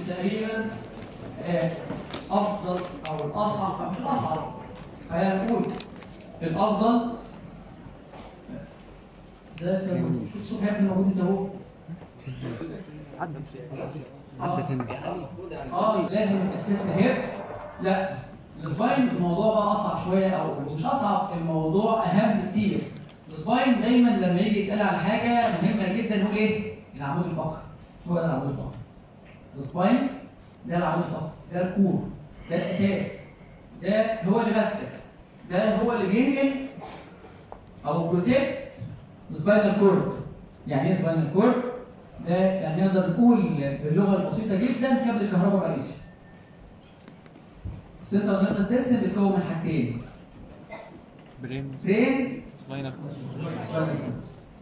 تقريبا آه، افضل او الاصعب او مش الاصعب خلينا نقول الافضل ده كان الصبح احنا موجود انت اهو عدت هنا اه لازم الاسيست هيب لا السباين الموضوع بقى اصعب شويه او مش اصعب الموضوع اهم كتير السباين دايما لما يجي يتقال على حاجه مهمه جدا هو ايه؟ العمود الفقري هو ده العمود الفقري السباين ده العمود الفقري ده الكور ده الاساس ده هو اللي ماسكك ده هو اللي بينقل او بروتكت سباينال كورد يعني ايه سباينال كورد؟ ده يعني نقدر نقول باللغه البسيطه جدا كابل الكهرباء الرئيسي. السنترال نيرفس سيستم بيتكون من حاجتين برين برين سباينال سباينال كورد.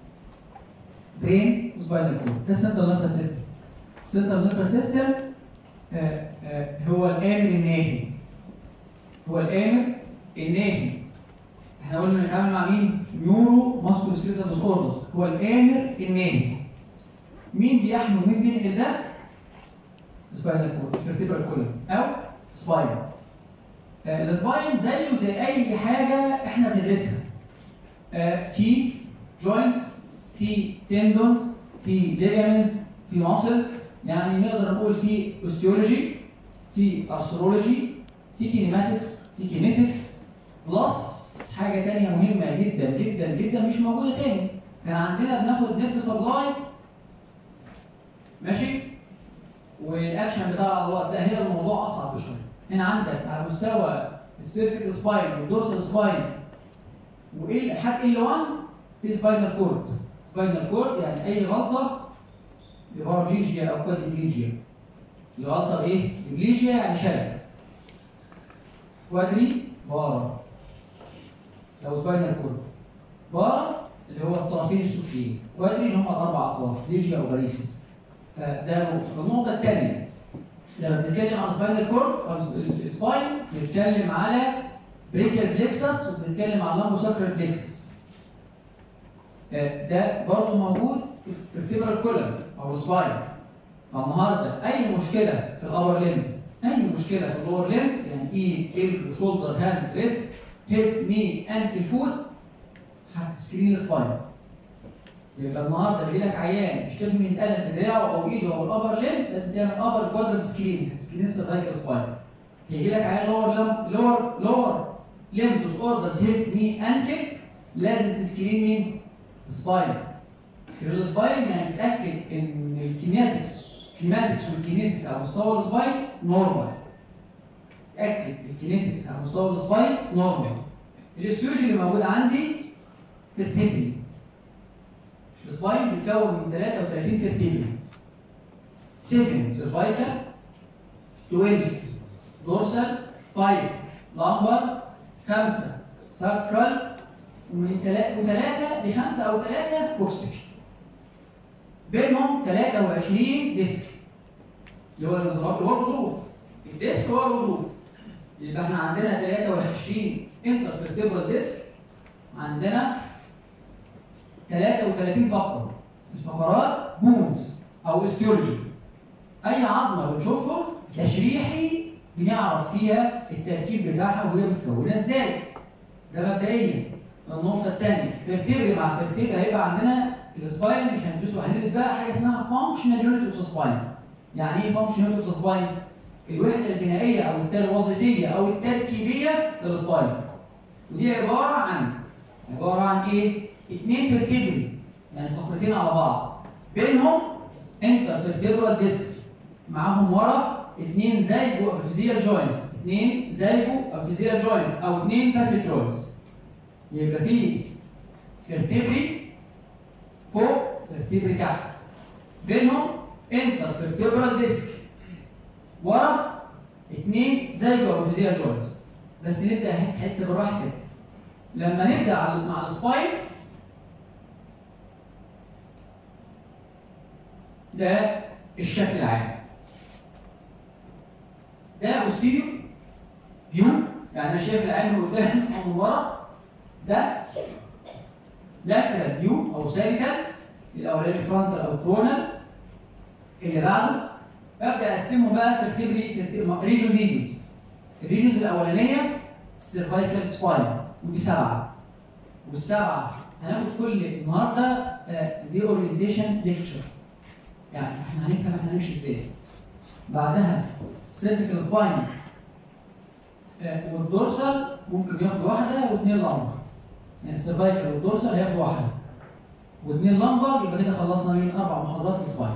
برين وسباينال كورد ده السنترال نيرفس سيستم. السنترال نيرفس سيستم آه، آه، هو الامر الناهي. هو الامر الناهي. احنا قلنا بنتعامل مع مين؟ نيورو ماسكول سكيلتال ديس اوردرز هو الامر الناهي. مين بيحمل ومين بينقل ده؟ سباينال كورد فيرتيبرال كولم او سباين آه، السباين زيه زي اي حاجه احنا بندرسها آه، في جوينتس في تندونز في ليجامنتس في ماسلز يعني نقدر نقول في اوستيولوجي في ارثرولوجي في كينيماتكس في كينيتكس بلس حاجه تانية مهمه جدا جدا جدا مش موجوده تاني كان عندنا بناخد نيرف سبلاي ماشي والاكشن بتاع العضلات لا هنا الموضوع اصعب شويه هنا عندك على مستوى السيرفيكال سباين والدورسال سباين وايه لحد ال 1 في سباينال كورد سباينال كورد يعني اي غلطه بباراليجيا او كوادريبليجيا الغلطه بايه؟ بليجيا يعني شلل كوادري بارا لو سباينال كورد بارا اللي هو الطرفين السفليين كوادري اللي هم الاربع اطراف ليجيا وفاريسيس فده نقطة، النقطة الثانية لما بنتكلم عن سباينال كورد أو السباين بنتكلم على بريكال بليكسس وبنتكلم على لامبو ساكرال بليكسس ده برضه موجود في الفيرتيبرال كولم أو السباين فالنهارده أي مشكلة في الأور ليم أي مشكلة في اللور ليم يعني إيد إيد شولدر هاند ريست هيب ني أنكل فوت هتسكرين السباين يبقى النهارده بيجي لك عيان يشتكي من الم في دراعه او ايده او الابر ليم لازم تعمل ابر كوادرنت سكرين سكرين السيرفايكال سباين هيجي لك عيان لور لم لور لور ليم ديس اوردرز هيب ني انكل لازم تسكرين مين؟ السباين سكرين السباين يعني تتاكد ان الكينيتكس الكيماتكس والكينيتكس على مستوى السباين نورمال تاكد الكينيتكس على مستوى السباين نورمال الاستيولوجي اللي موجود عندي فيرتيبري السباين بيتكون من 33 فيرتيبري 7 سيرفايكال 12 دورسال 5 لامبر 5 ساكرال ومن 3 و3 لخمسه او 3 كوكسيك بينهم 23 ديسك اللي هو الانزلاق اللي هو الغضروف الديسك هو الغضروف يبقى احنا عندنا 23 انترفيرتيبرال ديسك عندنا 33 فقره الفقرات بونز او استيولوجي اي عظمه بنشوفها تشريحي بنعرف فيها التركيب بتاعها وهي متكونه ازاي ده مبدئيا النقطه الثانيه فيرتيبري مع فيرتيبري هيبقى عندنا السباين مش هندرسه هندرس بقى حاجه اسمها فانكشنال يونت اوف سباين يعني ايه فانكشنال يونت اوف سباين الوحده البنائيه او الوظيفيه او التركيبيه للسباين ودي عباره عن عباره عن ايه اثنين فيرتيبري يعني فقرتين على بعض بينهم انتر فيرتيبرال ديسك معاهم ورا اثنين زيجو ابفيزيال جوينتس اثنين زيجو ابفيزيال جوينتس او اثنين فاسد جوينتس يبقى في فيرتيبري فوق فيرتيبري تحت بينهم انتر فيرتيبرال ديسك ورا اثنين زيجو ابفيزيال جوينتس بس نبدا حته بالراحه كده لما نبدا على- مع السباين ده الشكل العام ده بوستيريو فيو يعني انا شايف العين من قدام او من ورا ده لاترال فيو او سيريكال الاولاني فرونتال او كرونال اللي بعده ببدا اقسمهم بقى ترتيب ريجون ريجونز الريجونز الاولانيه السيرفايكال سباين ودي سبعه والسبعه هناخد كل النهارده آه، دي اورينتيشن ليكتشر يعني احنا هنفهم احنا هنمشي ازاي بعدها سيرفيكال سباين والدورسال ممكن ياخد واحده واثنين لمبر يعني السيرفايكال والدورسال هياخدوا واحده واثنين لمبر يبقى كده خلصنا من اربع محاضرات السباين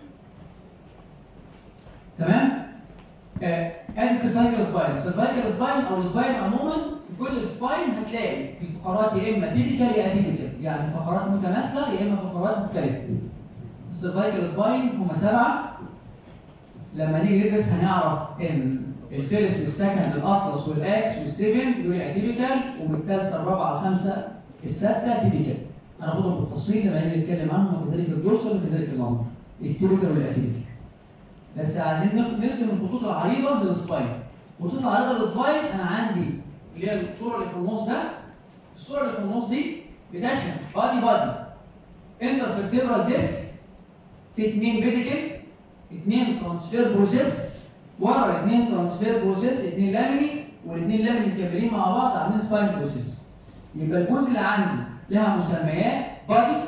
تمام آه، ادي السيرفايكال سباين السيرفايكال سباين او السباين عموما في كل سباين هتلاقي في فقرات يا اما تيبيكال يا اتيبيكال يعني فقرات متماثله يا اما فقرات مختلفه السيرفايكال سباين هم سبعه لما نيجي ندرس هنعرف ان الفيرست والسكند الاطلس والاكس والسيفن دول اتيبيكال ومن الثالثه الرابعه الخامسه السادسه تيبيكال هناخدهم بالتفصيل لما نيجي نتكلم عنهم وكذلك الدورسال وكذلك اللامبر التيبيكال والاتيبيكال بس عايزين ناخد نرسم الخطوط العريضه للسباين الخطوط العريضه للسباين انا عندي اللي هي الصوره اللي في النص ده الصوره اللي في النص دي بتشمل بادي بادي انترفيرتيبرال ديسك في اثنين بيديكل اثنين ترانسفير بروسيس ورا اثنين ترانسفير بروسيس اثنين لاميني والاثنين لاميني مكملين مع بعض عاملين سباين بروسيس يبقى الجزء اللي عندي لها مسميات بادي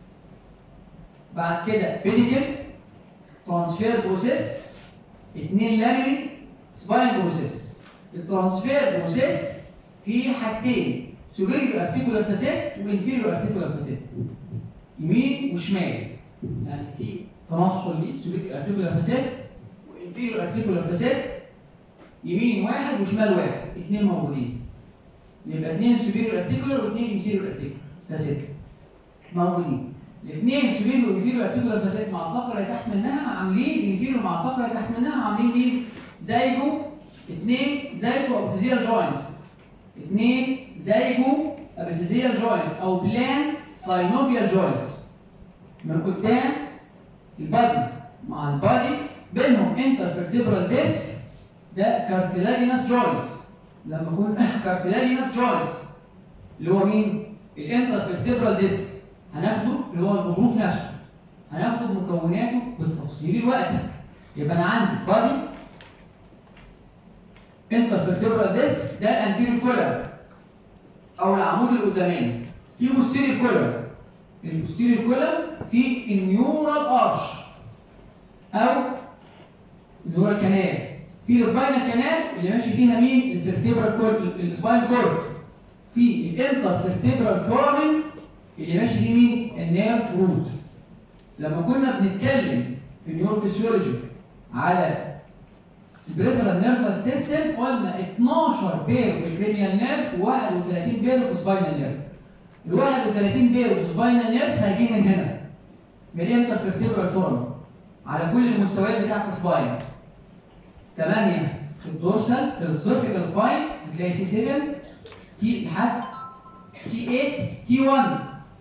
بعد كده بيديكل ترانسفير بروسيس اثنين لاميني سباين بروسيس الترانسفير بروسيس في حاجتين سوبيريور ارتيكولار فاسيت وانفيريور ارتيكولار فاسيت يمين وشمال يعني في تنصل ليه سوبيريور ارتيكولار فاسيت وانفيريور ارتيكولار فاسيت يمين واحد وشمال واحد اثنين موجودين يبقى اثنين سوبيريور ارتيكولار واثنين انفيريور ارتيكولار فاسيت موجودين الاثنين سوبيريور وانفيريور ارتيكولار فاسيت مع الفقره اللي تحت منها عاملين الانفيريور مع الفقره اللي تحت منها عاملين مين؟ زيجو اثنين زيجو ابيفيزيال جوينتس اثنين زيجو ابيفيزيال جوينتس او بلان ساينوفيال جوينتس من قدام البادي مع البادي بينهم انترفيرتيبرال ديسك ده كارتلاجينس جوينتس لما يكون كارتلاجينس جوينتس اللي هو مين؟ الانترفيرتيبرال ديسك هناخده اللي هو الغضروف نفسه هناخده بمكوناته بالتفصيل الوقتي يبقى انا عندي بادي انترفيرتيبرال ديسك ده الانتيريور كولر او العمود القداماني في بوستيريور كولر البوستيريور كولر في النيورال ارش او النيورال كانال في السباينال كانال اللي ماشي فيها مين الفيرتيبرال كورد السباين كورد في الانترفيرتيبرال فورامين اللي ماشي فيه مين النيرف روت لما كنا بنتكلم في النيوروفيسيولوجي على البريفرال نيرفس سيستم قلنا 12 بير في الكرينيال نيرف و31 بير في سباينال نيرف ال 31 بير في سباينال نيرف خارجين من هنا من الانترفيرتيبرال فورم على كل المستويات بتاعت السباين 8 في الدورسال في السيرفيكال سباين هتلاقي سي 7 تي لحد سي 8 تي 1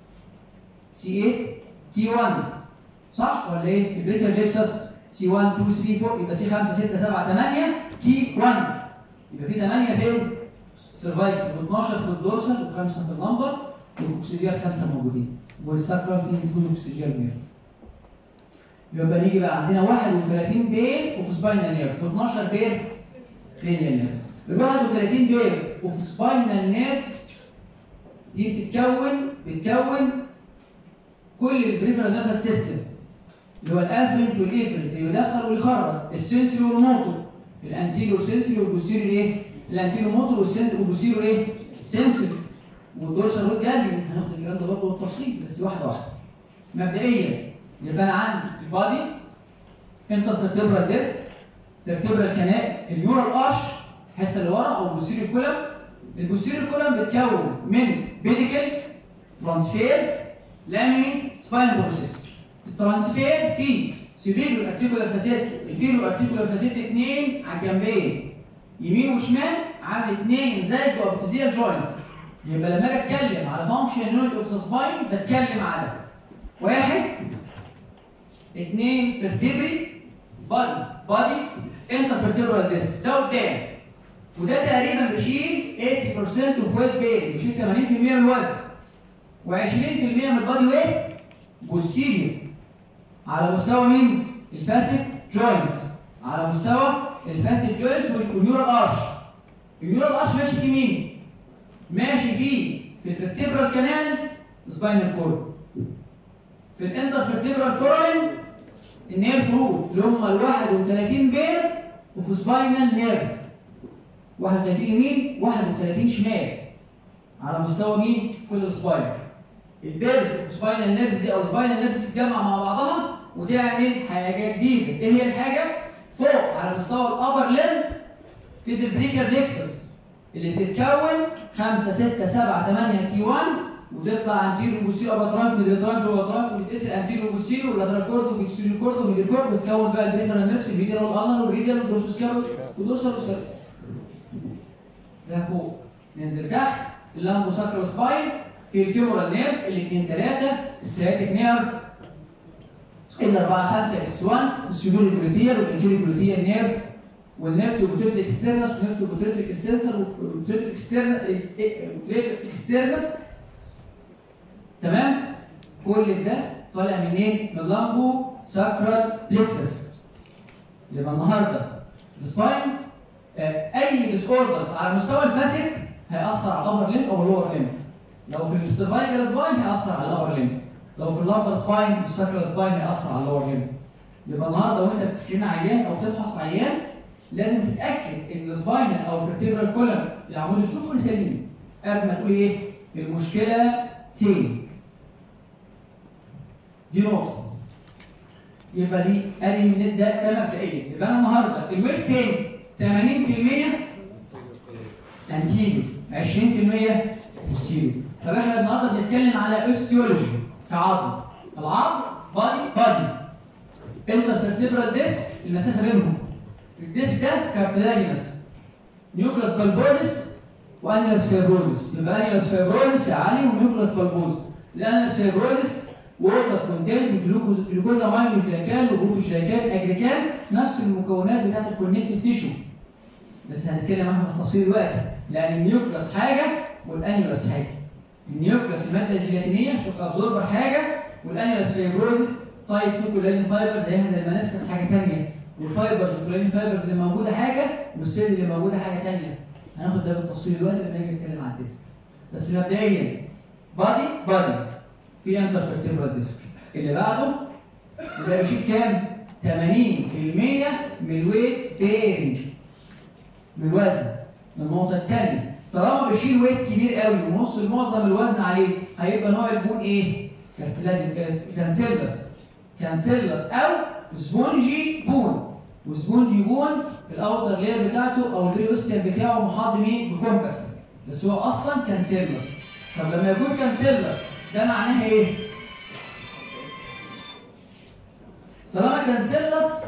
سي 8 تي 1 صح ولا ايه؟ البريكال ديكسس سي 1 2 3 4 يبقى سي 5 6 7 8 تي 1 يبقى في 8 فين؟ السرفايكل و12 في الدورسال وخمسه في اللمبر والاكسجيال خمسه موجودين والساكرال فيه يكون اكسجيال نيرف يبقى نيجي بقى عندنا 31 بير وفي سباينال نيرف و12 بير كرينيال نيرف ال 31 بير وفي سباينال نيرفز دي بتتكون بتكون كل البريفرال نيرفس سيستم اللي هو الافرنت والايفرنت اللي يدخل ويخرج السنسوري والموتور الانتيريور سنسوري والبوستيريور ايه؟ الانتيريور موتور والسنسوري والبوستيريور ايه؟ سنسوري والدورسال روت جالبي هناخد الكلام ده برضه بالتفصيل بس واحده واحده مبدئيا يبقى انا عندي البادي انترفيرتيبرال ديسك فيرتيبرال كانال النيورال ارش الحته اللي ورا او البوستيريور كولم البوستيريور كولم بيتكون من بيديكل ترانسفير لامين سباين بروسيس الترانسفير فيه سيبيريور ارتيكولار فاسيت انفيريور ارتيكولار فاسيت اثنين على الجنبين يمين وشمال عامل اثنين زي الابفيزيال جوينتس يبقى لما اجي اتكلم على فانكشن يونت اوف سباين بتكلم على واحد اثنين فيرتيبري بادي بادي انترفيرتيبرال ديسك ده قدام وده تقريبا بيشيل 80% اوف ويت بين بيشيل 80% من الوزن و20% من البادي ويت بوستيريور على مستوى مين؟ الفاسد جوينتس على مستوى الفاسد جوينتس والنيورال ارش النيورال ارش ماشي فيه مين؟ ماشي فيه في الفرتبرال كانال سباينال كورد في الانتر فرتبرال فورين النيرف روت اللي هم ال 31 بير وفي سباينال نيرف 31 يمين 31 شمال على مستوى مين؟ كل السباين البيرز والسباينال نيرفز او السباينال نيرفز تتجمع مع بعضها وتعمل حاجه جديده ايه هي الحاجه؟ فوق على مستوى الابر ليم تدي البريكر نيكسس اللي بتتكون 5 6 7 8 تي 1 وتطلع انتيرو بوستيرو ابا ترانك ميدل ترانك لو ترانك وتتقسم انتيرو بوستيرو ولاترال كورد وبيكسيرو كورد وميدل كورد وتكون بقى البريفرال نيرفس الفيديال والانر والريديال والدورسوسكابل والدورسال والسيرف ده فوق ننزل تحت اللامبو ساكرال سباين في الفيمورال نيرف الاثنين ثلاثه السياتيك نيرف الاربعه خمسه اس 1 السيدوري جلوتيال والانجيري جلوتيال نيرف والنيرف بوتريتريك اكسترنس والنيرف بوتريتريك اكستنسر والبوتريتريك اكسترنس تمام كل ده طالع منين؟ من اللامبو ساكرال بلكسس يبقى النهارده السباين آه، اي ديس اوردرز على مستوى الفاسد هيأثر على الابر لين او اللور لين لو في السيرفايكال سباين هيأثر على الابر لين لو في اللامبر سباين والساكرال سباين هيأثر على اللور لين يبقى النهارده وانت بتسكرين عيان او تفحص عيان لازم تتاكد ان السباينال او الفرتبرال كولم العمود الفقري سليم قبل ما تقول ايه المشكله فين دي نقطه يبقى دي ادي من ده ده مبدئيا يبقى انا النهارده الويت فين 80% انتيجو 20% بوستيريو طب احنا النهارده بنتكلم على اوستيولوجي كعظم العظم بادي بادي انترفيرتبرال ديسك المسافه بينهم الديسك ده كارتلاجينس نيوكلاس بالبودس وانيلاس فيبروليس يبقى انيلاس فيبروليس يا علي ونيوكلاس بالبوز الانيلاس فيبروليس ووتر كونتين جلوكوز جلوكوزا ماين وجلايكان وجلوكوجلايكان اجريكان نفس المكونات بتاعت الكونكتيف تيشو بس هنتكلم عنها بالتفصيل دلوقتي لان النيوكلاس حاجه والانيولاس حاجه النيوكلاس الماده الجيلاتينيه شوك ابزوربر حاجه والانيولاس فيبروزس تايب 2 كولين فايبرز زيها زي المنسكس حاجه ثانيه والفايبرز والكولين فايبرز اللي موجوده حاجه والسيل اللي موجوده حاجه ثانيه هناخد ده بالتفصيل دلوقتي لما نيجي نتكلم عن الديسك بس مبدئيا بادي بادي في انترفيرتبرال ديسك اللي بعده وده بيشيل كام؟ 80% من الويت بيرنج من الوزن النقطة الثانية طالما بيشيل ويت كبير قوي ونص معظم الوزن عليه هيبقى نوع البون ايه؟ كارتلاج كانسيلس كانسيلس او سبونجي بون وسبونجي بون الاوتر لير بتاعته او البريوستيم بتاعه محاط بمين؟ بكومباكت بس هو اصلا كانسيلس طب لما يكون كانسيلس ده معناها ايه؟ طالما كانسيلس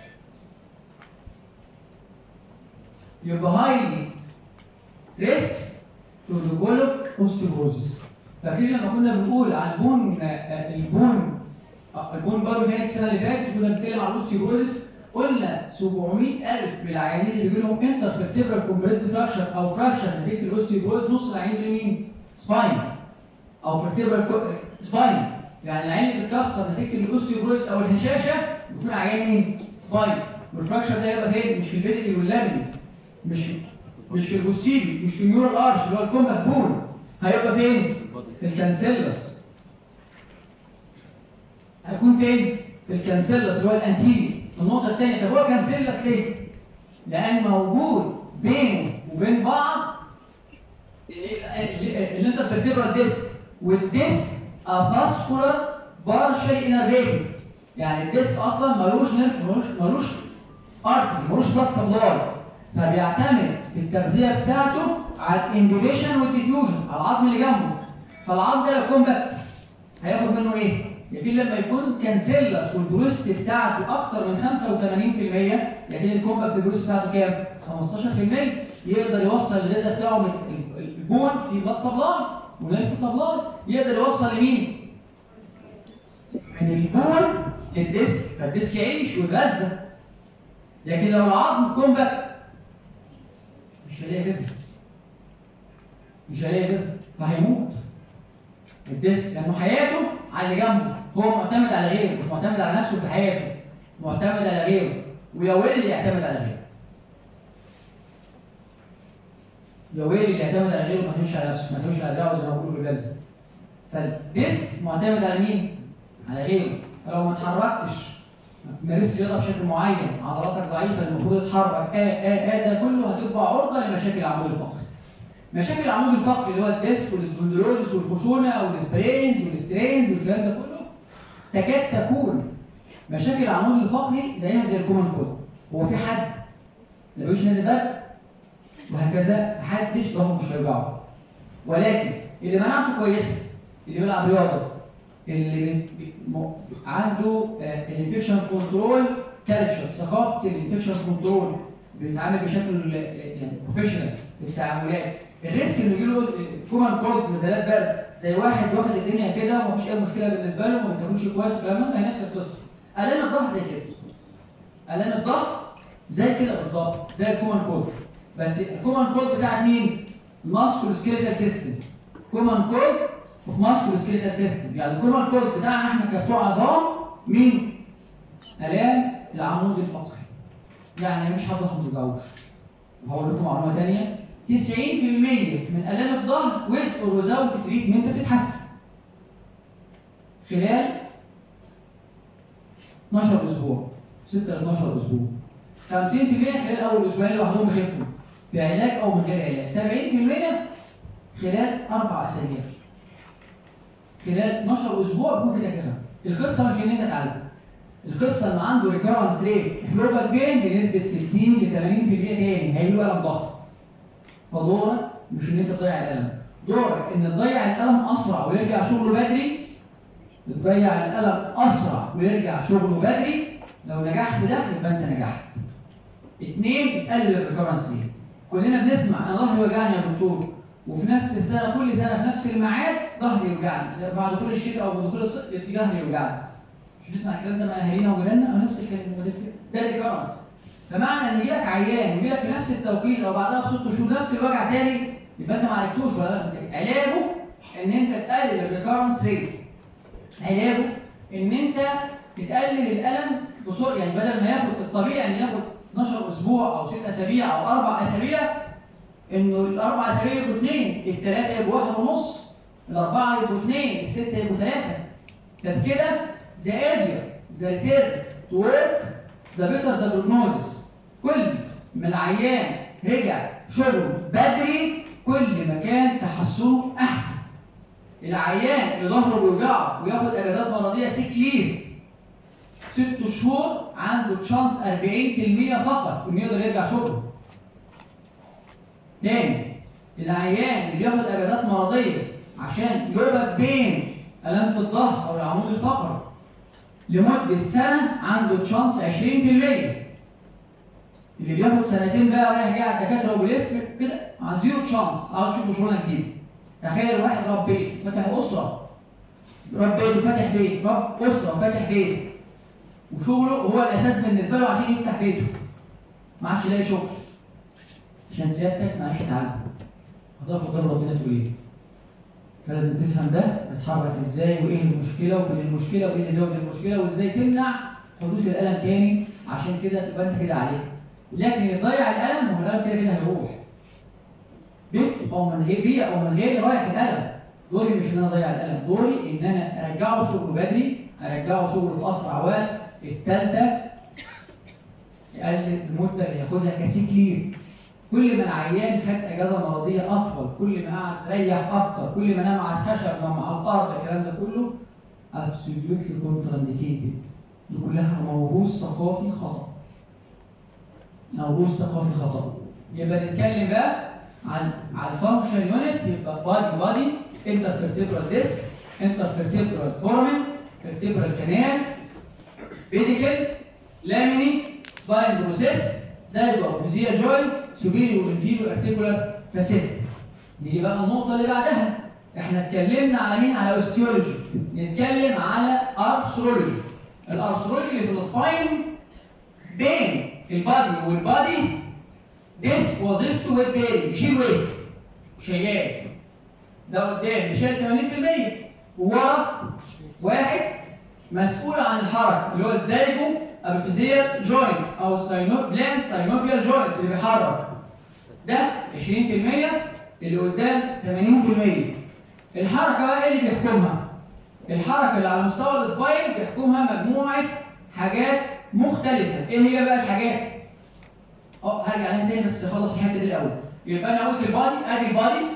يبقى هايلي ريسك تو ديفلوب اوستيوبروزيس فاكرين لما كنا بنقول على البون آه، البون آه، البون بارو هنا السنه اللي فاتت كنا بنتكلم على الاوستيوبروزيس قلنا 700000 من العيانين اللي بيجي لهم انتر فيرتبرال كومبريسد فراكشر او فراكشر نتيجه الاوستيوبروز نص العيانين دول مين؟ سباين او فيرتبرال سباين يعني العين اللي بتتكسر نتيجه الاوستيوبروز او الهشاشه بيكون عيان مين؟ سباين والفراكشر ده يبقى فين؟ مش في البيديكل واللامين مش مش في البوستيري مش في النيورال ارش اللي هو الكومباكت بون هيبقى فين؟ في الكانسيلس هيكون فين؟ في الكانسيلس اللي هو الانتيري النقطة الثانية طب هو كانسيلس ليه؟ لأن موجود بينه وبين بعض الانترفيرتبرال ديسك والديسك افاسكولار بارشلي انرفيتد يعني الديسك اصلا ملوش نيرف ملوش ملوش ارتري ملوش بلاد سبلاي فبيعتمد في التغذيه بتاعته على الانديبيشن والديفيوجن على العظم اللي جنبه فالعظم ده لو كومباكت هياخد منه ايه؟ لكن لما يكون كانسيلس والبروست بتاعته اكتر من 85% لكن الكومباكت البروست بتاعته كام؟ 15% يقدر يوصل الغذاء بتاعه من ال- ال- البون في بلاد سبلاي ونيرف سبلاي يقدر يوصل لمين؟ من البون للديسك فالديسك يعيش ويتغذى لكن لو العظم كومباكت مش هيلاقي غذاء مش هيلاقي غذاء فهيموت الديسك لانه حياته على اللي جنبه هو معتمد على غيره مش معتمد على نفسه في حياته معتمد على غيره ويا ويل اللي يعتمد على غيره يا ويل اللي يعتمد على غيره ما يعتمدش على نفسه ما يعتمدش على دراعه زي ما بيقولوا بالبلدي فالديسك معتمد على مين؟ على غيره فلو ما اتحركتش مارست رياضه بشكل معين عضلاتك ضعيفه المفروض تتحرك اه اه اه ده كله هتبقى عرضه لمشاكل العمود الفقري مشاكل العمود الفقري اللي هو الديسك والسبوندلوزس والخشونه والسبرينز والسترينز والكلام ده كله تكاد تكون مشاكل العمود الفقري زيها زي الكومن كود هو في حد ما بيقولش نازل برد وهكذا محدش ظهره مش هيوجعه ولكن اللي مناعته كويسه اللي بيلعب رياضه اللي بي- بي- م- عنده الانفكشن كنترول كالتشر ثقافه الانفكشن كنترول بيتعامل بشكل آه، يعني بروفيشنال في التعاملات الريسك انه يجيله كومان كولد نزلات برد زي واحد واخد الدنيا كده ومفيش اي مشكله بالنسبه له وما بيتاكلش كويس والكلام ده هي نفس القصه الام الظهر زي كده الام الظهر زي كده بالظبط زي الكومان كولد بس الكومان كولد بتاعت مين؟ ماسكول سكيليتال سيستم كومان كولد وفي ماسكول سكيليتال سيستم يعني الكومان كولد بتاعنا احنا كبتوع عظام مين؟ الام العمود الفقري يعني مش هتضحوا ما توجعوش وهقول لكم معلومه ثانيه 90% من الام الظهر ويز اور ويزاوت تريتمنت بتتحسن خلال 12 اسبوع 6 ل 12 اسبوع 50% خلال اول اسبوعين لوحدهم بيخفوا بعلاج او من غير علاج 70% خلال اربع اسابيع خلال 12 اسبوع بيكون كده كده القصه مش ان انت تعالج القصه ان عنده ريكورنس ريت فلوبال بين بنسبه 60 ل 80% تاني هيجيله الم ضغط فدورك مش ان انت تضيع الالم دورك ان تضيع الالم اسرع ويرجع شغله بدري تضيع الالم اسرع ويرجع شغله بدري لو نجحت في ده يبقى انت نجحت اثنين بتقلل الريكورنس ريت كلنا بنسمع انا ظهري وجعني يا دكتور وفي نفس السنه كل سنه في نفس الميعاد ظهري يوجعني بعد دخول الشتاء او دخول الصيف ظهري يوجعني مش بنسمع الكلام ده من اهالينا وجيراننا او نفس الكلام هو ده الفكرة. ده ريكورنس فمعنى ان يجيلك عيان ويجيلك في نفس التوقيت او بعدها بست شهور نفس الوجع تاني يبقى انت ما عالجتوش ولا لا علاجه ان انت تقلل الريكورنس ريت علاجه ان انت تقلل الالم بسرعه يعني بدل ما ياخد الطبيعي ان ياخد 12 اسبوع او 6 اسابيع او اربع اسابيع انه الاربع اسابيع يبقوا اثنين الثلاثه يبقوا واحد ونص الاربعه يبقوا اثنين السته يبقوا ثلاثه طب كده the earlier the return to work the better the prognosis كل ما العيان رجع شغله بدري كل ما كان تحسنه احسن العيان اللي ظهره بيوجعه وياخد اجازات مرضيه سيك ليف ست شهور عنده تشانس 40% فقط انه يقدر يرجع شغله تاني العيان اللي بياخد اجازات مرضيه عشان يربط بين الام في الظهر او العمود الفقري لمده سنه عنده تشانس 20% اللي بياخد سنتين بقى رايح جاي على الدكاتره وبيلف كده عن زيرو تشانس عاوز يشوف شغلانه جديده تخيل واحد رب بيت فاتح اسره رب بيت وفاتح بيت رب اسره وفاتح بيت وشغله هو الاساس بالنسبه له عشان يفتح بيته ما عادش يلاقي شغل عشان سيادتك ما عادش تعلم هتقف قدام ربنا تقول ايه فلازم تفهم ده بيتحرك ازاي وايه المشكله وفين المشكله وايه اللي زود المشكله وازاي تمنع حدوث الالم تاني عشان كده تبقى انت كده عليه لكن يضيع الالم هو الالم كده كده هيروح بيت او من غير بيئه او من غير رايح الالم دوري مش ان انا اضيع الالم دوري ان انا ارجعه شغله بدري ارجعه شغله في اسرع وقت الثالثه يقلل المده اللي ياخدها كسيك ليف كل ما العيان خد اجازه مرضيه اطول كل ما قعد ريح اكتر كل ما نام على الخشب نام على الارض الكلام ده كله absolutely contraindicated دي كلها موروث ثقافي خطا موروث ثقافي خطا يبقى نتكلم بقى عن عن الفانكشن يونت يبقى بادي بادي انترفيرتبرال ديسك انترفيرتبرال فورمن فيرتبرال كانال بيديكل لاميني سباين بروسيس زائد اوبوزيا جوين سوبيريور انفيريور ارتيكولار فاسيت دي بقى النقطه اللي بعدها احنا اتكلمنا على مين على اوستيولوجي نتكلم على ارثرولوجي الارثرولوجي اللي في السباين بين البادي والبادي ديسك وظيفته ويت بيرنج يشيل ويت شيال ده قدام بيشيل 80% وورا واحد مسؤول عن الحركه اللي هو الزيجو ابيفيزيال جوينت او ساينو بلان ساينوفيال جوينت اللي بيحرك ده 20% اللي قدام 80% الحركه بقى ايه اللي بيحكمها الحركه اللي على مستوى السباين بيحكمها مجموعه حاجات مختلفه ايه هي بقى الحاجات اه هرجع لها تاني بس اخلص الحته دي الاول يبقى انا قلت البادي ادي البادي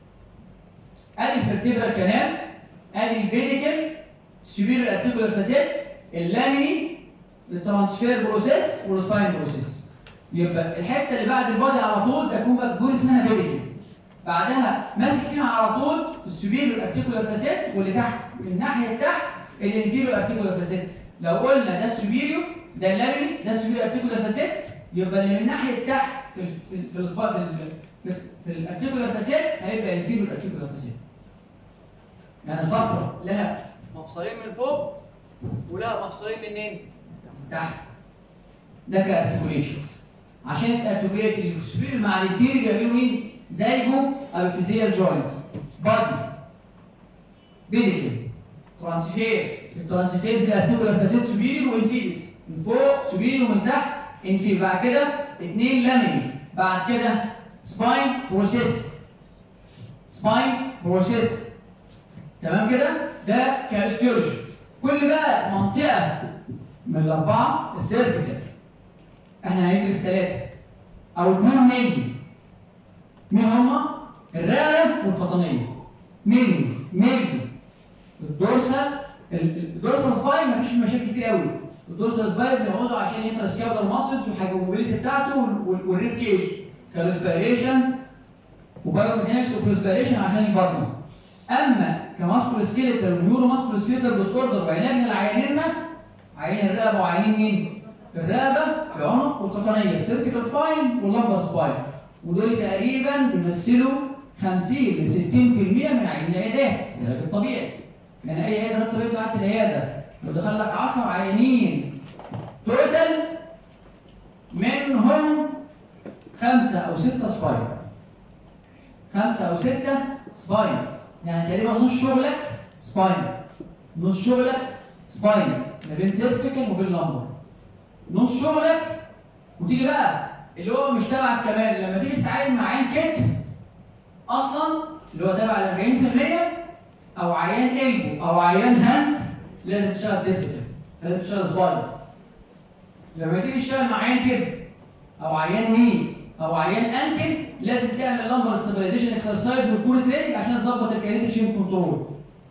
ادي الفرتبرال كانال ادي البيديكال سوبيريور ارتيكولار فاسيت اللاميني الترانسفير بروسيس والسباين بروسيس يبقى الحته اللي بعد البادي على طول تكون بقى اسمها بيديكال بعدها ماسك فيها على طول السوبيريور ارتيكولار فاسيت واللي تحت من ناحيه تحت الانفيريور ارتيكولار فاسيت لو قلنا ده السوبيريور ده اللاميني ده السوبيريور ارتيكولار فاسيت يبقى اللي من ناحيه تحت في ال في ال في الاسبوع في ال في, في الارتيكولار فاسيت هيبقى الانفيريور ارتيكولار فاسيت يعني الفقره لها مفصلين من فوق ولها مفصلين منين؟ تحت ده كارتيكوليشنز عشان الارتيكوليت اللي في السوبيريور مع الانفيريور بيعملوا مين؟ زيجو ابيفيزيال جوينتس بادي بيديكل ترانسفير الترانسفير في الارتيكولار فاسيت سوبيريور وانفيريور من فوق سوبيريور ومن تحت انفيريور بعد كده اثنين لاميني بعد كده سباين بروسيس سباين بروسيس تمام كده ده كاستيولوجي كل بقى منطقه من الاربعه السيرفيكال احنا هندرس ثلاثه او اثنين ميلي مين هما؟ الرقبه والقطنيه ميلي ميلي الدورسال الدورسال سباين مفيش مشاكل كتير قوي الدورسال سباين بنقعده عشان ينترسكابلر ماسلز وحاجه الموبيليتي بتاعته وال- والريب كيج كريسبيريشنز وبايوميكانكس وكريسبيريشن عشان البطن اما كماسكول سكيلتال ونيورو ماسكول سكيلتال ديسوردر وعلاجنا لعيانينا عيان الرقبه وعيانين مين؟ الرقبه العنق والقطنيه السيرتيكال سباين واللمبر سباين ودول تقريبا بيمثلوا 50 ل 60% من عيانين العيادات العلاج الطبيعي يعني اي عياده علاج طبيعي قاعد في العياده لو دخل لك 10 عيانين توتال منهم خمسه او سته سباين خمسه او سته سباين يعني تقريبا نص شغلك سباين نص شغلك سباين ما بين سيرفيكال وبين لمبر نص شغلك وتيجي بقى اللي هو مش تبعك كمان لما تيجي تتعامل مع عين كتف اصلا اللي هو تبع ال 40% او عيان قلبه او عيان هاند لازم تشتغل سيرفيكال لازم تشتغل سباين لما تيجي تشتغل مع عيان كده او عيان ني او عيان انكل لازم تعمل لمبر ستابلايزيشن اكسرسايز والكول تريننج عشان تظبط الكاريتيك شيم كنترول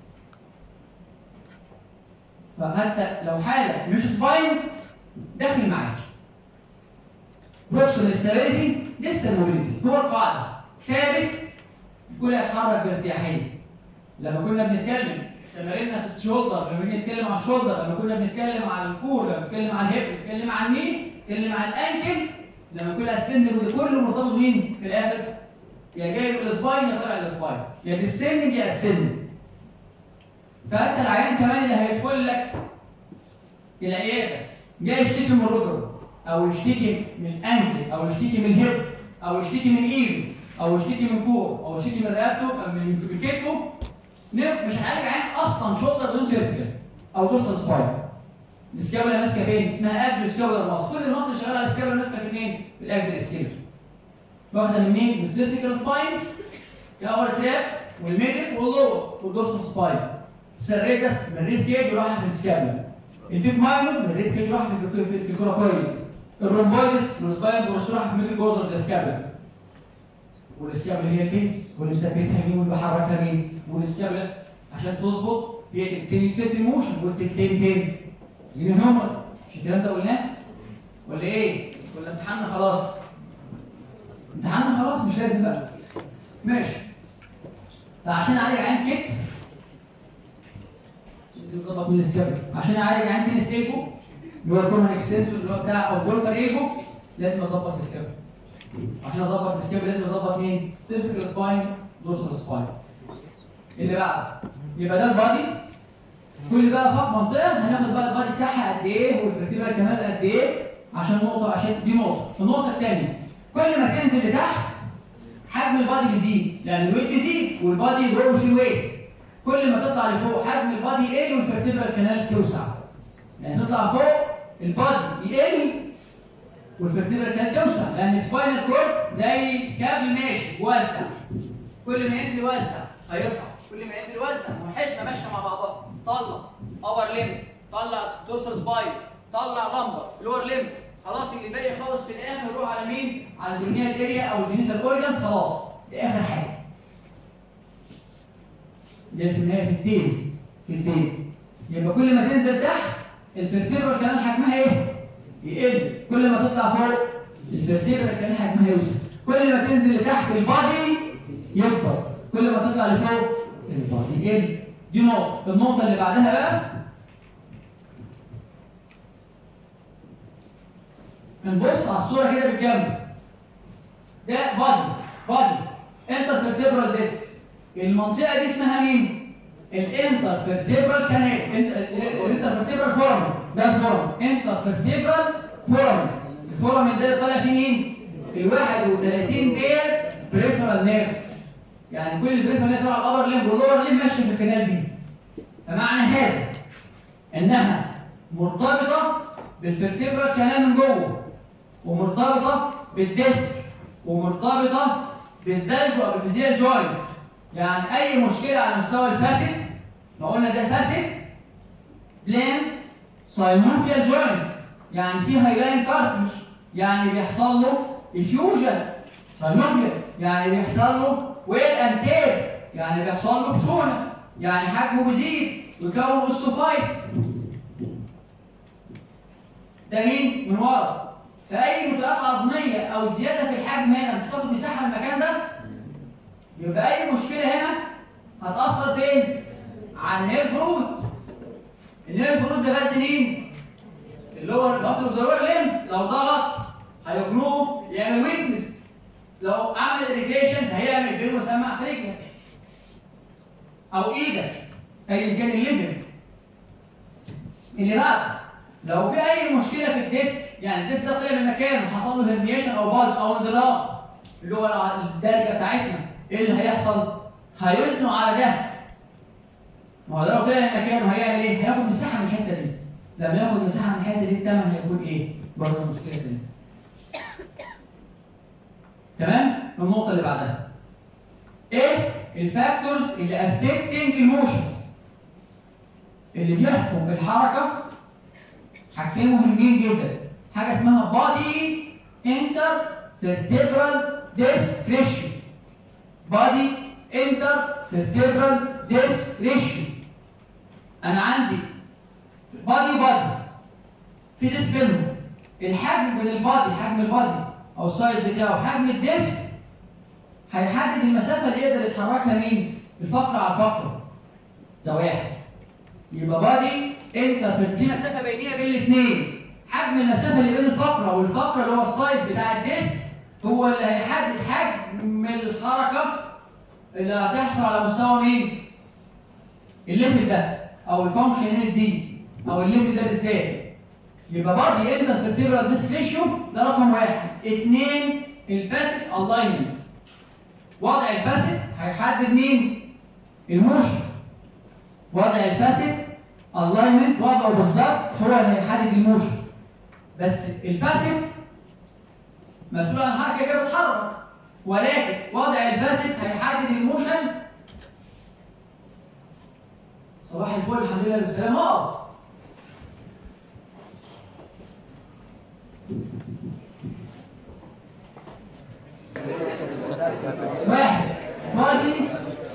فحتى لو حاله مش سباين داخل معاك بروكسيمال ستابيليتي ديستال موبيليتي هو القاعده ثابت الكل هيتحرك بارتياحيه لما كنا بنتكلم تماريننا في الشولدر لما كنا بنتكلم على الشولدر لما كنا بنتكلم على الكور لما بنتكلم على الهيب بنتكلم على الني بنتكلم على الانكل لما كل السن كله مرتبط مين في الاخر يا جاي من السباين يا طالع السباين يا بالسن يا السن فانت العيان كمان اللي هيدخل لك العياده جاي يشتكي من الركبه او يشتكي من الانكل او يشتكي من الهيب او يشتكي من ايده او يشتكي من كوعه او يشتكي من رقبته او من من كتفه نف- مش هنعالج عين اصلا شولدر بدون سيرفيكال او دورسال سباين السكابولا ماسكه فين؟ اسمها اكزو سكابولا ماسك كل المصل اللي شغاله على السكابولا ماسكه فين؟ في الاكزو سكيلر واخده منين؟ من السيرفيكال سباين كابر تراب والميدل واللور والدورسال سباين السريتس من الريب كيج وراحه في السكابولا البيك مايلون من الريب كيج راحه في الك- في الكوراكويد الرومبويدس من السباين بروس راحه في ميدل جوردر السكابولا والسكابولا هي الفيس واللي مثبتها مين واللي بيحركها مين والسكابولا عشان تظبط هي تلتين تلتين موشن والتلتين فين؟ مين هم؟ مش الكلام ده قلناه؟ ولا ايه؟ ولا امتحاننا خلاص؟ امتحاننا خلاص مش لازم بقى ماشي فعشان اعالج عين كتف لازم اظبط من السكابولا عشان اعالج عين تنس ايلبو اللي هو الكورن اكستنسور اللي هو بتاع او بولفر ايلبو لازم اظبط السكابولا عشان اظبط السكابولا لازم اظبط مين؟ سيرفيكال سباين دورسال سباين اللي بعد يبقى ده البادي كل بقى فوق منطقه هناخد بقى البادي بتاعها قد ايه والفرتيبرال كمان قد ايه عشان نقطه عشان دي نقطه النقطه الثانيه كل ما تنزل لتحت حجم البادي بيزيد لان الويت بيزيد والبادي يدور الويت كل ما تطلع لفوق حجم البادي يقل والفرتيبرال كانال توسع يعني تطلع فوق البادي يقل والفرتبرال كان توسع لان السباينال كورد زي كابل ماشي واسع كل ما ينزل يوسع هيرفع كل ما ينزل يوسع والحزمه ماشيه مع بعضها طلع اور ليم طلع دورسال سباين طلع لمبر لور ليم خلاص اللي باقي خالص في الاخر روح على مين؟ على الدنيا اريا او الجينيتال اورجانز خلاص دي اخر حاجه اللي هي في النهايه في الديل في الديل يبقى كل ما تنزل تحت الفرتبرال كان حجمها ايه؟ يقل كل ما تطلع فوق الفرتبرال كان حجمها يوسع كل ما تنزل لتحت البادي يكبر كل ما تطلع لفوق البادي يقل دي نقطة النقطة اللي بعدها بقى نبص على الصورة كده بالجنب ده بادي بادي انتر ديسك المنطقة دي اسمها مين؟ الانتر فيرتبرال كانال الانتر فيرتبرال فورامين ده الفورامين انتر فيرتبرال فورامين الفورامين ده اللي طالع فيه مين؟ ال 31 بير بريفرال نيرفز يعني كل البريفرال نيرفز طالعه الابر ليمب واللور ليمب ماشيه في الكنال دي فمعنى هذا انها مرتبطه بالفيرتبرال كانال من جوه ومرتبطه بالديسك ومرتبطه بالزلج او بالفيزيال جوينتس يعني اي مشكله على مستوى الفاسد ما قلنا ده فاسد بلان ساينوفيال جوينتس يعني في هايلاين كارتج يعني بيحصل له افيوجن ساينوفيال يعني بيحصل له ويل اند تير يعني بيحصل له خشونه يعني حجمه بيزيد ويكون اوستوفايتس ده مين من ورا فاي متلقى عظميه او زياده في الحجم هنا مش هتاخد مساحه من المكان ده يبقى اي مشكله هنا هتاثر فين على النيرف روت النيرف روت ده غاز مين اللي هو المصل الزراير لين لو ضغط هيخنقه يعمل ويكنس لو عمل اريتيشنز هيعمل بين مسمى في رجلك او ايدك ايا كان الليفل اللي بعد لو في اي مشكله في الديسك يعني الديسك ده طلع من مكانه حصل له هرنيشن او بالج او انزلاق اللي هو الدرجه بتاعتنا ايه اللي هيحصل؟ هيزنوا على ده ما هو لو طلع من مكانه هيعمل ايه؟ هياخد مساحه من الحته دي لما ياخد مساحه من الحته دي الثمن هيكون ايه؟ برضه مشكله تانيه تمام؟ النقطه اللي بعدها ايه الفاكتورز اللي افكتنج الموشنز اللي بيحكم بالحركه حاجتين مهمين جدا حاجه اسمها بادي انتر فيرتبرال ديسك ريشيو بادي انتر فيرتبرال ديسك ريشيو انا عندي بادي بادي في ديسك بينهم الحجم من البادي حجم البادي او السايز بتاعه حجم الديسك هيحدد المسافه اللي يقدر يتحركها مين الفقره على الفقره ده واحد يبقى بادي انت في مسافه بينيه بين الاثنين حجم المسافه اللي بين الفقره والفقره اللي هو السايز بتاع الديسك هو اللي هيحدد حجم الحركه اللي هتحصل على مستوى مين؟ الليفل ده او الفانكشن دي او الليفل ده بالذات يبقى بادي انت فيرتيبرال ديسك ريشيو ده رقم واحد اثنين الفاسد الاينمنت وضع الفاسد هيحدد مين؟ الموشن وضع الفاسد الاينمنت وضعه بالظبط هو اللي هيحدد الموشن بس الفاسد مسؤول عن الحركه كده بتتحرك ولكن وضع الفاسد هيحدد الموشن صباح الفل الحمد لله بالسلامه اقف واحد بادي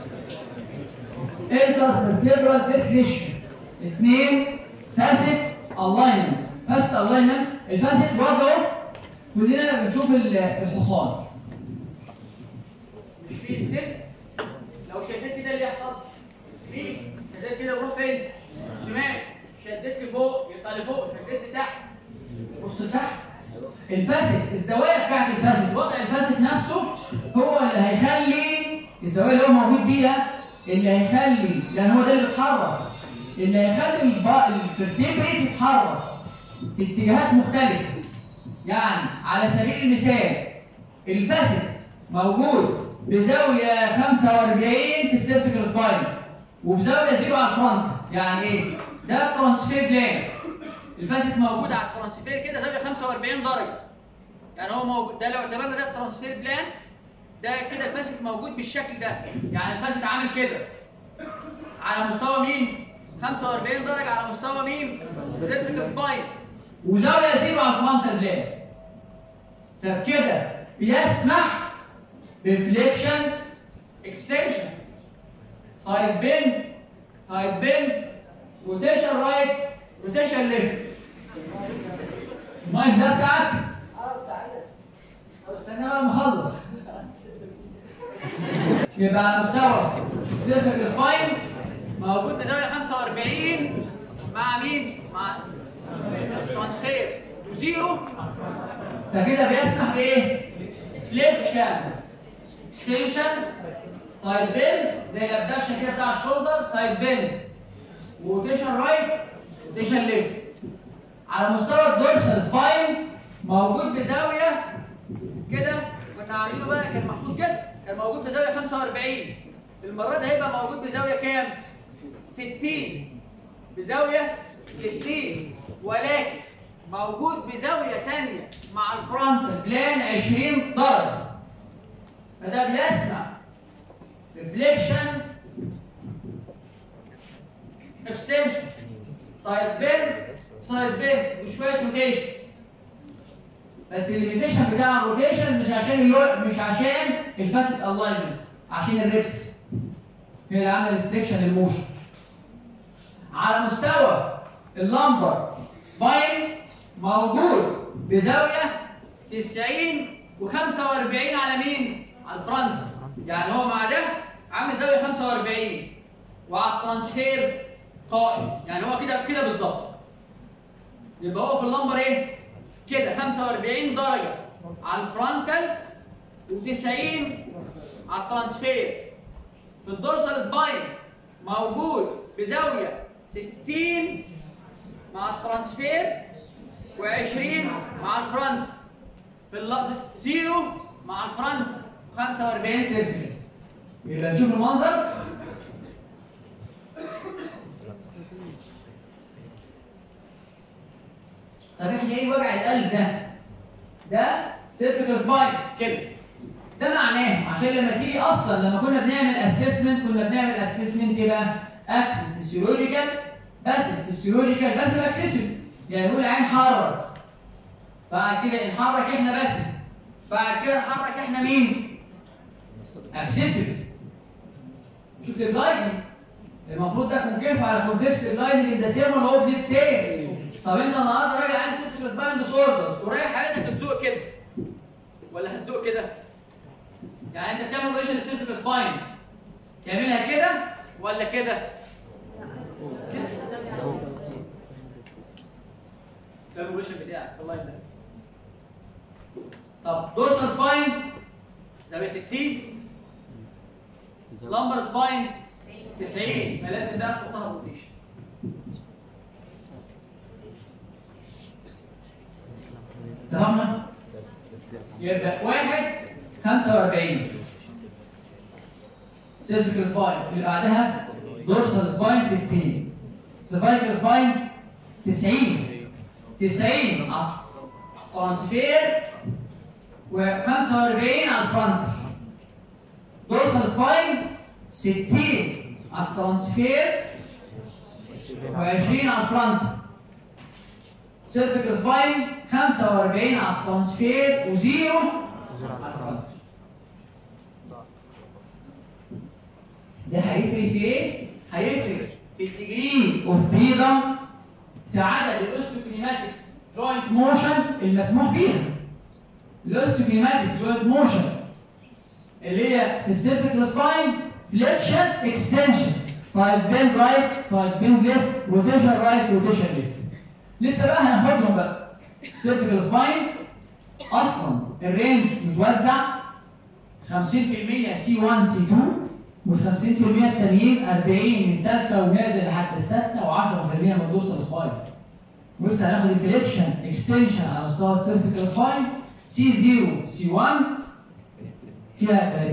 انتر فيرتبرال ديسليشن اثنين فاسد الاينمنت فاسد الاينمنت الفاسد وضعه كلنا بنشوف الحصان مش في السن لو شديت كده اللي يحصل في شديت كده بروح فين شمال شديت لفوق يطلع لفوق شديت لتحت بص لتحت الفاسد الزوايا بتاعت الفاسد وضع الفاسد نفسه هو اللي هيخلي الزوايا اللي هو موجود بيها اللي هيخلي لان هو ده اللي بيتحرك اللي هيخلي الفرتبري تتحرك في اتجاهات مختلفه يعني على سبيل المثال الفاسد موجود بزاويه 45 في السيرفيكال سباين وبزاويه زيرو على الفرونت يعني ايه؟ ده الترانسفير بلان الفاسد موجود على الترانسفير كده زاويه 45 درجه يعني هو موجود ده لو اعتبرنا ده الترانسفير بلان ده كده الفاسد موجود بالشكل ده يعني الفاسد عامل كده على مستوى مين 45 درجه على مستوى مين سيرفيكال سباين وزاويه زيرو على الفرونتال بلان طب كده بيسمح بفليكشن اكستنشن سايد بين سايد بين روتيشن رايت روتيشن ليفت المايك ده بتاعك طب استنى بقى لما اخلص يبقى على مستوى السيرفيكال سباين موجود بزاويه 45 مع مين مع ترانسفير وزيرو فكده بيسمح بايه؟ فليكشن اكستنشن سايد بين زي الابدكشن كده بتاع الشولدر سايد بين وروتيشن رايت روتيشن ليفت على مستوى الدورسال سباين موجود بزاويه كده كنا عاملينه بقى كان محطوط كده كان موجود بزاويه 45 المره دي هيبقى موجود بزاويه كام 60 بزاويه 60 ولكن موجود بزاويه ثانيه مع الفرونت فرونت بلان 20 درجه فده بيسمح ريفليكشن اكستنشن سايد بين سايد بين وشويه روتيشنز بس الليميتيشن بتاع الروتيشن مش عشان اللو... مش عشان الفاسد الاينمنت عشان الريبس هي اللي عامله ريستريكشن للموشن على مستوى اللمبر سباين موجود بزاويه 90 و45 على مين؟ على الفرونت يعني هو مع ده عامل زاويه 45 وعلى الترانسفير قائم يعني هو كده كده بالظبط يبقى هو في اللمبر ايه؟ كده 45 درجه على الفرونتال و90 على الترانسفير في الدورسال سباين موجود بزاويه 60 مع الترانسفير و20 مع الفرونت في اللحظه زيرو مع الفرونت 45 سنتيمتر يبقى نشوف المنظر طب احنا ايه وجع القلب ده؟ ده سيرفيكال سباين كده ده معناه عشان لما تيجي اصلا لما كنا بنعمل اسسمنت كنا بنعمل اسسمنت ايه بقى؟ اكتف فيسيولوجيكال بس فيسيولوجيكال بس اكسسوري يعني نقول العين حرك بعد كده نحرك احنا بس بعد كده نحرك احنا مين؟ اكسسوري شفت اللايننج المفروض ده كونكيف على كونتكست اللايننج ان ذا سيم ولا اوبزيت سيم طب انت النهارده راجع عندك ست سباين ديس اوردرز ورايح حياتك بتزوق كده ولا هتزوق كده؟ يعني انت بتعمل ريليشن للسيرفيكال سباين تعملها كده ولا كده؟ كده ده الريليشن بتاعك الله يبارك طب دورسال سباين زاويه 60 لمبر سباين 90 فلازم ده تحطها روتيشن تمام يبقى واحد 45 سيرفيكال سباين اللي بعدها دورسال سباين 60 سيرفيكال سباين 90 90 على ترانسفير و45 على الفرونت دورسال سباين 60 على الترانسفير و20 على الفرونت سيرفيكال سباين 45 على الترانسفير وزيرو على الفرونت ده هيفرق في ايه؟ هيفرق في الديجري اوف فريدم في عدد الاوستوكينيماتكس جوينت موشن المسموح بيها الاوستوكينيماتكس جوينت موشن اللي هي في السيرفيكال سباين فليكشن اكستنشن سايد بين رايت سايد بين ليفت روتيشن رايت روتيشن ليفت لسه بقى هناخدهم بقى السيرفيكال سباين اصلا الرينج متوزع 50% سي 1 سي 2 وال 50% التانيين 40 من ثالثه ونازل لحد السادسه و10% من الدورسال سباين بص هناخد الفليكشن اكستنشن على مستوى السيرفيكال سباين سي 0 سي 1 فيها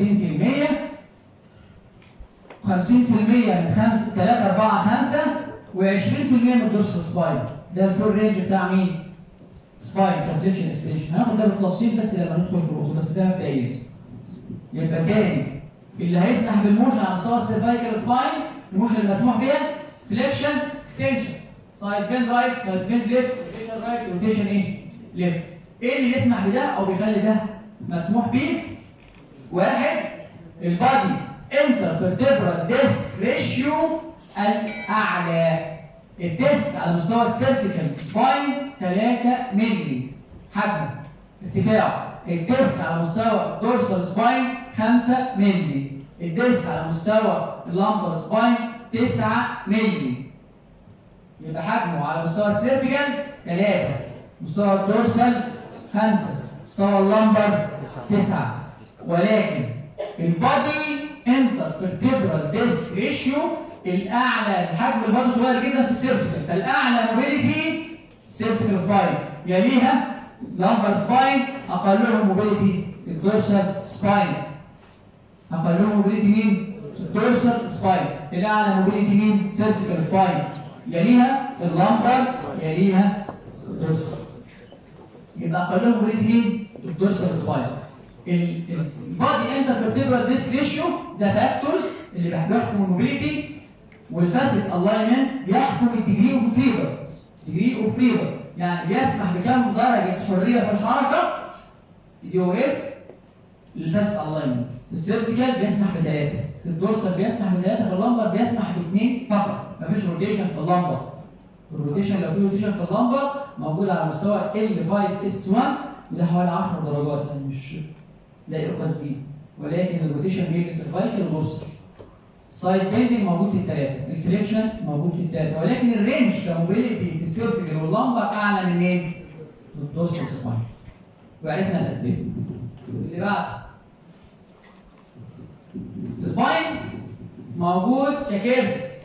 30% 50% من 5 3 4 5 و20% من الدورسال سباين ده الفول رينج بتاع مين؟ سباين كونفليكشن اكستنشن هناخد ده بالتفصيل بس لما ندخل في الوصول بس ده مبدئيا يبقى تاني اللي هيسمح بالموشن على مستوى السيرفايكال سباين الموشن اللي مسموح بيها فليكشن اكستنشن سايد بين رايت سايد بين ليفت روتيشن رايت روتيشن ايه؟ ليفت ايه اللي يسمح بده او بيخلي ده مسموح بيه؟ واحد البادي انتر فيرتبرال ديسك ريشيو الاعلى الديسك على مستوى السيرتيكال سباين 3 مللي حجم ارتفاعه الديسك على مستوى دورسال سباين 5 مللي الديسك على مستوى اللامبر سباين 9 مللي يبقى حجمه على مستوى السيرتيكال 3 مستوى الدورسال 5 مستوى اللامبر 9 ولكن البادي انتر فيرتبرال ديسك ريشيو الاعلى الحجم البادي صغير جدا في السيرتيكال فالاعلى موبيليتي سيرتيكال سباين يليها لامبر سباين اقلهم موبيليتي الدورسال سباين اقلهم موبيليتي مين؟ الدورسال سباين الاعلى موبيليتي مين؟ سيرتيكال سباين يليها اللامبر يليها الدورسال يبقى اقلهم موبيليتي مين؟ الدورسال سباين البادي انتر فيرتبرال ديسك ريشيو ده فاكتورز اللي بيحكم الموبيليتي والفاسد الاينمنت بيحكم الديجري اوف فريدم ديجري اوف فريدم يعني بيسمح بكم درجه حريه في الحركه دي او اف للفاسد الاينمنت في السيرتيكال بيسمح بثلاثه في الدورسال بيسمح بثلاثه في اللمبر بيسمح باثنين فقط مفيش روتيشن في اللمبر الروتيشن لو في روتيشن في اللمبر موجود على مستوى L5 S1 وده حوالي 10 درجات يعني مش لا يؤخذ بيه ولكن الروتيشن بين السيرفايكال والدورسال سايد بيندنج موجود في الثلاثه الفليكشن موجود في الثلاثه ولكن الرينج كموبيليتي في السيرتيكال واللمبر اعلى من مين؟ من الدورسال سباين وعرفنا الاسباب اللي بعد السباين موجود ككيرفز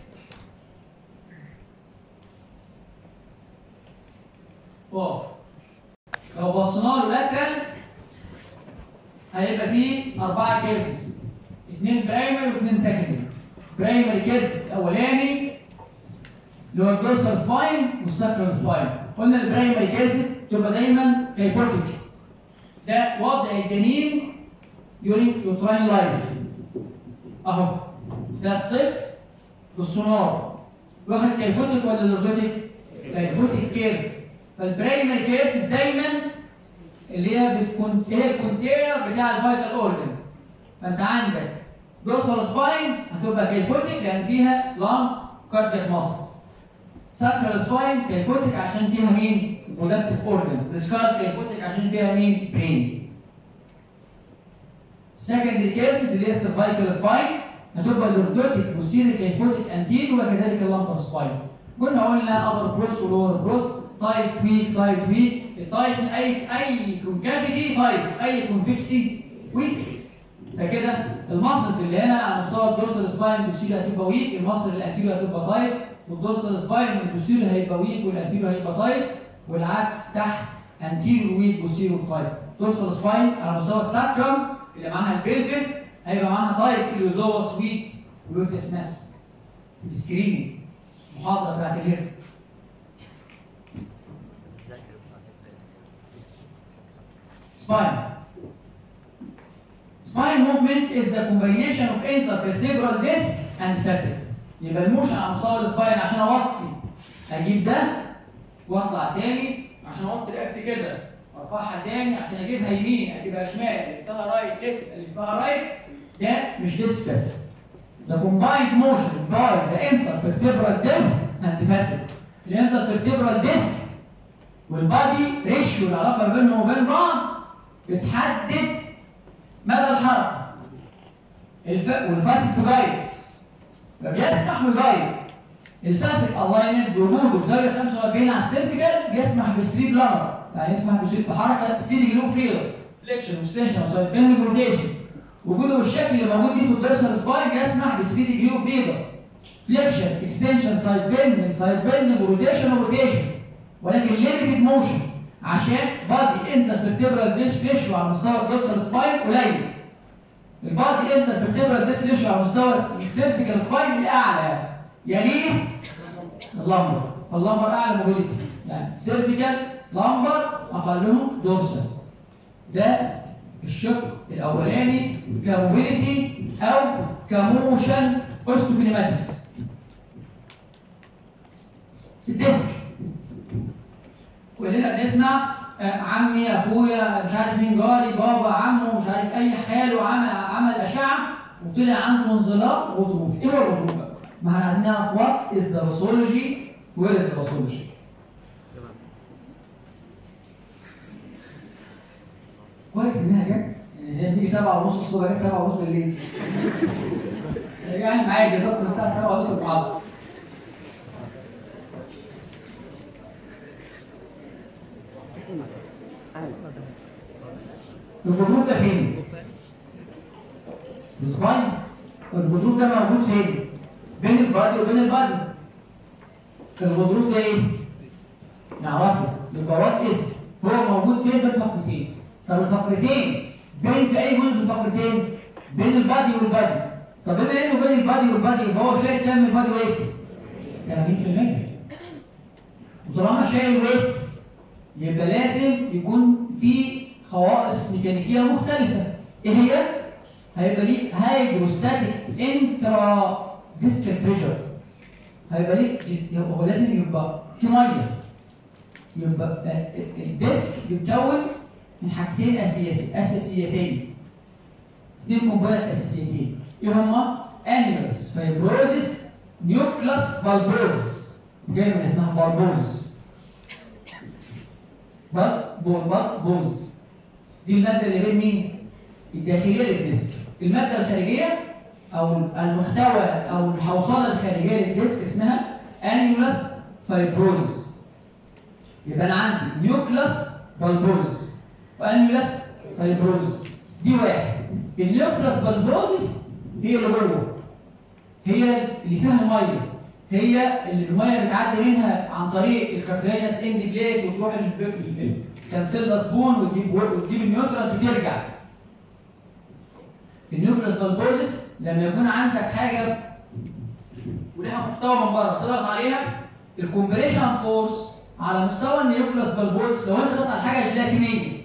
اقف لو بصينا له لاترال هيبقى فيه أربعة كيرفز اثنين برايمري واثنين سكندري برايمري كيرفز الأولاني اللي هو الدورسال سباين والساكرال سباين قلنا البرايمري كيرفز تبقى دايما كيفوتيك ده وضع الجنين يورين يوتراين لايف اهو ده الطفل بالسونار واخد كيفوتيك ولا لورجوتيك؟ كيفوتيك كيرف فالبرايمري كيرفز دايما اللي هي بتكون هي الكونتينر بتاع الفيتال اورجنز فانت عندك دورسال سباين هتبقى كيفوتيك لان فيها لونج كاردياك ماسلز ساكرال سباين كيفوتيك عشان فيها مين؟ برودكتيف اورجنز ديسكارد كيفوتيك عشان فيها مين؟ برين سكندري كيرفز اللي هي السيرفايكال سباين هتبقى لوردوتيك بوستيريور كيفوتيك انتير وكذلك اللامبر سباين كنا قلنا ابر بروس ولور بروس تايت ويك تايت ويك التايت اي اي كونكافيتي تايت اي كونفكسي ويك فكده الماسلز اللي هنا على مستوى الدورسال سباين البوستيريور هتبقى ويك الماسل الانتيريور هتبقى تايت والدورسال سباين البوستيريور هيبقى ويك والانتيريور هيبقى تايت والعكس تحت انتيريور ويك بوستيريور تايت دورسال سباين على مستوى الساكرم اللي معاها البلفس هيبقى معاها تايت اليوزوس ويك ولوتس ماس سكريننج المحاضره بتاعت الهيرت spine. Spine movement is the combination of intervertebral disc and facet. يبقى الموشن على مستوى السباين عشان اوطي اجيب ده واطلع تاني عشان اوطي رقبتي كده وارفعها تاني عشان اجيبها يمين اجيبها شمال الفها رايت ليفت الفها رايت ده مش ديسك بس ده combined motion by the intervertebral disc and facet. الانترفيرتبرال ديسك والبادي ريشيو العلاقه بينهم وبين بعض بتحدد مدى الحركه الف... والفاسد في جايد فبيسمح بالجايد الفاسد الاينمنت بوجوده بزاويه 45 على السيرتيكال بيسمح بالسري بلانر يعني يسمح بسري بحركه سي ديجري فريدم فليكشن وستنشن وسايد بيندنج روتيشن وجوده بالشكل اللي موجود بيه في الدورسال سباين بيسمح ب 3 ديجري فريدم فليكشن اكستنشن سايد بيندنج سايد بيندنج وروتيشن وروتيشن ولكن ليميتد موشن عشان بادي انترفيرتبرال ديسك ريشيو على مستوى الدورسال سباين قليل البادي انترفيرتبرال ديسك ريشيو على مستوى السيرتيكال سباين الاعلى يليه اللمبر فاللمبر اعلى موبيليتي يعني سيرفيكال لامبر اقلهم دورسال ده الشق الاولاني كموبيليتي او كموشن اوستوكينيماتكس الديسك كلنا بنسمع آه، عمي اخويا مش عارف مين جاري بابا عمه مش عارف اي حاله عمل عمل اشعه وطلع عنده انزلاق غضروف ايه هو الغضروف بقى؟ ما احنا عايزين نعرف وات از ذا باثولوجي وير از ذا باثولوجي كويس انها جت يعني هي بتيجي 7 ونص الصبح جت 7 ونص بالليل يعني معايا بالظبط الساعه 7 ونص المحاضره الغضروف ده فين؟ في السباين الغضروف ده موجود فين؟ بين البادي وبين البادي الغضروف ده ايه؟ نعرفه يبقى وات از هو موجود فين بين الفقرتين طب الفقرتين بين في اي جزء في الفقرتين؟ بين البادي والبادي طب بما انه بين البادي والبادي يبقى هو شايل كام من البادي ويت؟ 80% وطالما شايل ويت يبقى لازم يكون في خواص ميكانيكيه مختلفه ايه هي هيبقى ليه هيدروستاتيك انترا ديسكال بريشر هيبقى ليه هو لازم يبقى في ميه يبقى الديسك بيتكون من حاجتين اساسيتين اساسيتين اثنين كومبوننت اساسيتين ايه هما انيمالز فايبروزيس نيوكلاس بالبوزس جاي من اسمها بالبوزس بالبوزس دي الماده اللي بين مين الداخليه للديسك الماده الخارجيه او المحتوى او الحوصله الخارجيه للديسك اسمها انيولاس فايبروزس يبقى انا عندي نيوكلاس بالبوزس وانيولاس فايبروزس دي واحد النيوكلاس بالبوزس هي اللي جوه هي اللي فيها الميه هي اللي الميه بتعدي منها عن طريق الكارترينس اند بليت وتروح الكانسيلا سبون وتجيب وتجيب النيوترال بترجع النيوكلاس بالبوزس لما يكون عندك حاجه ولها محتوى من بره تضغط عليها الكومبريشن فورس على مستوى النيوكلاس بالبوزس لو انت ضغطت على حاجه جيلاتينيه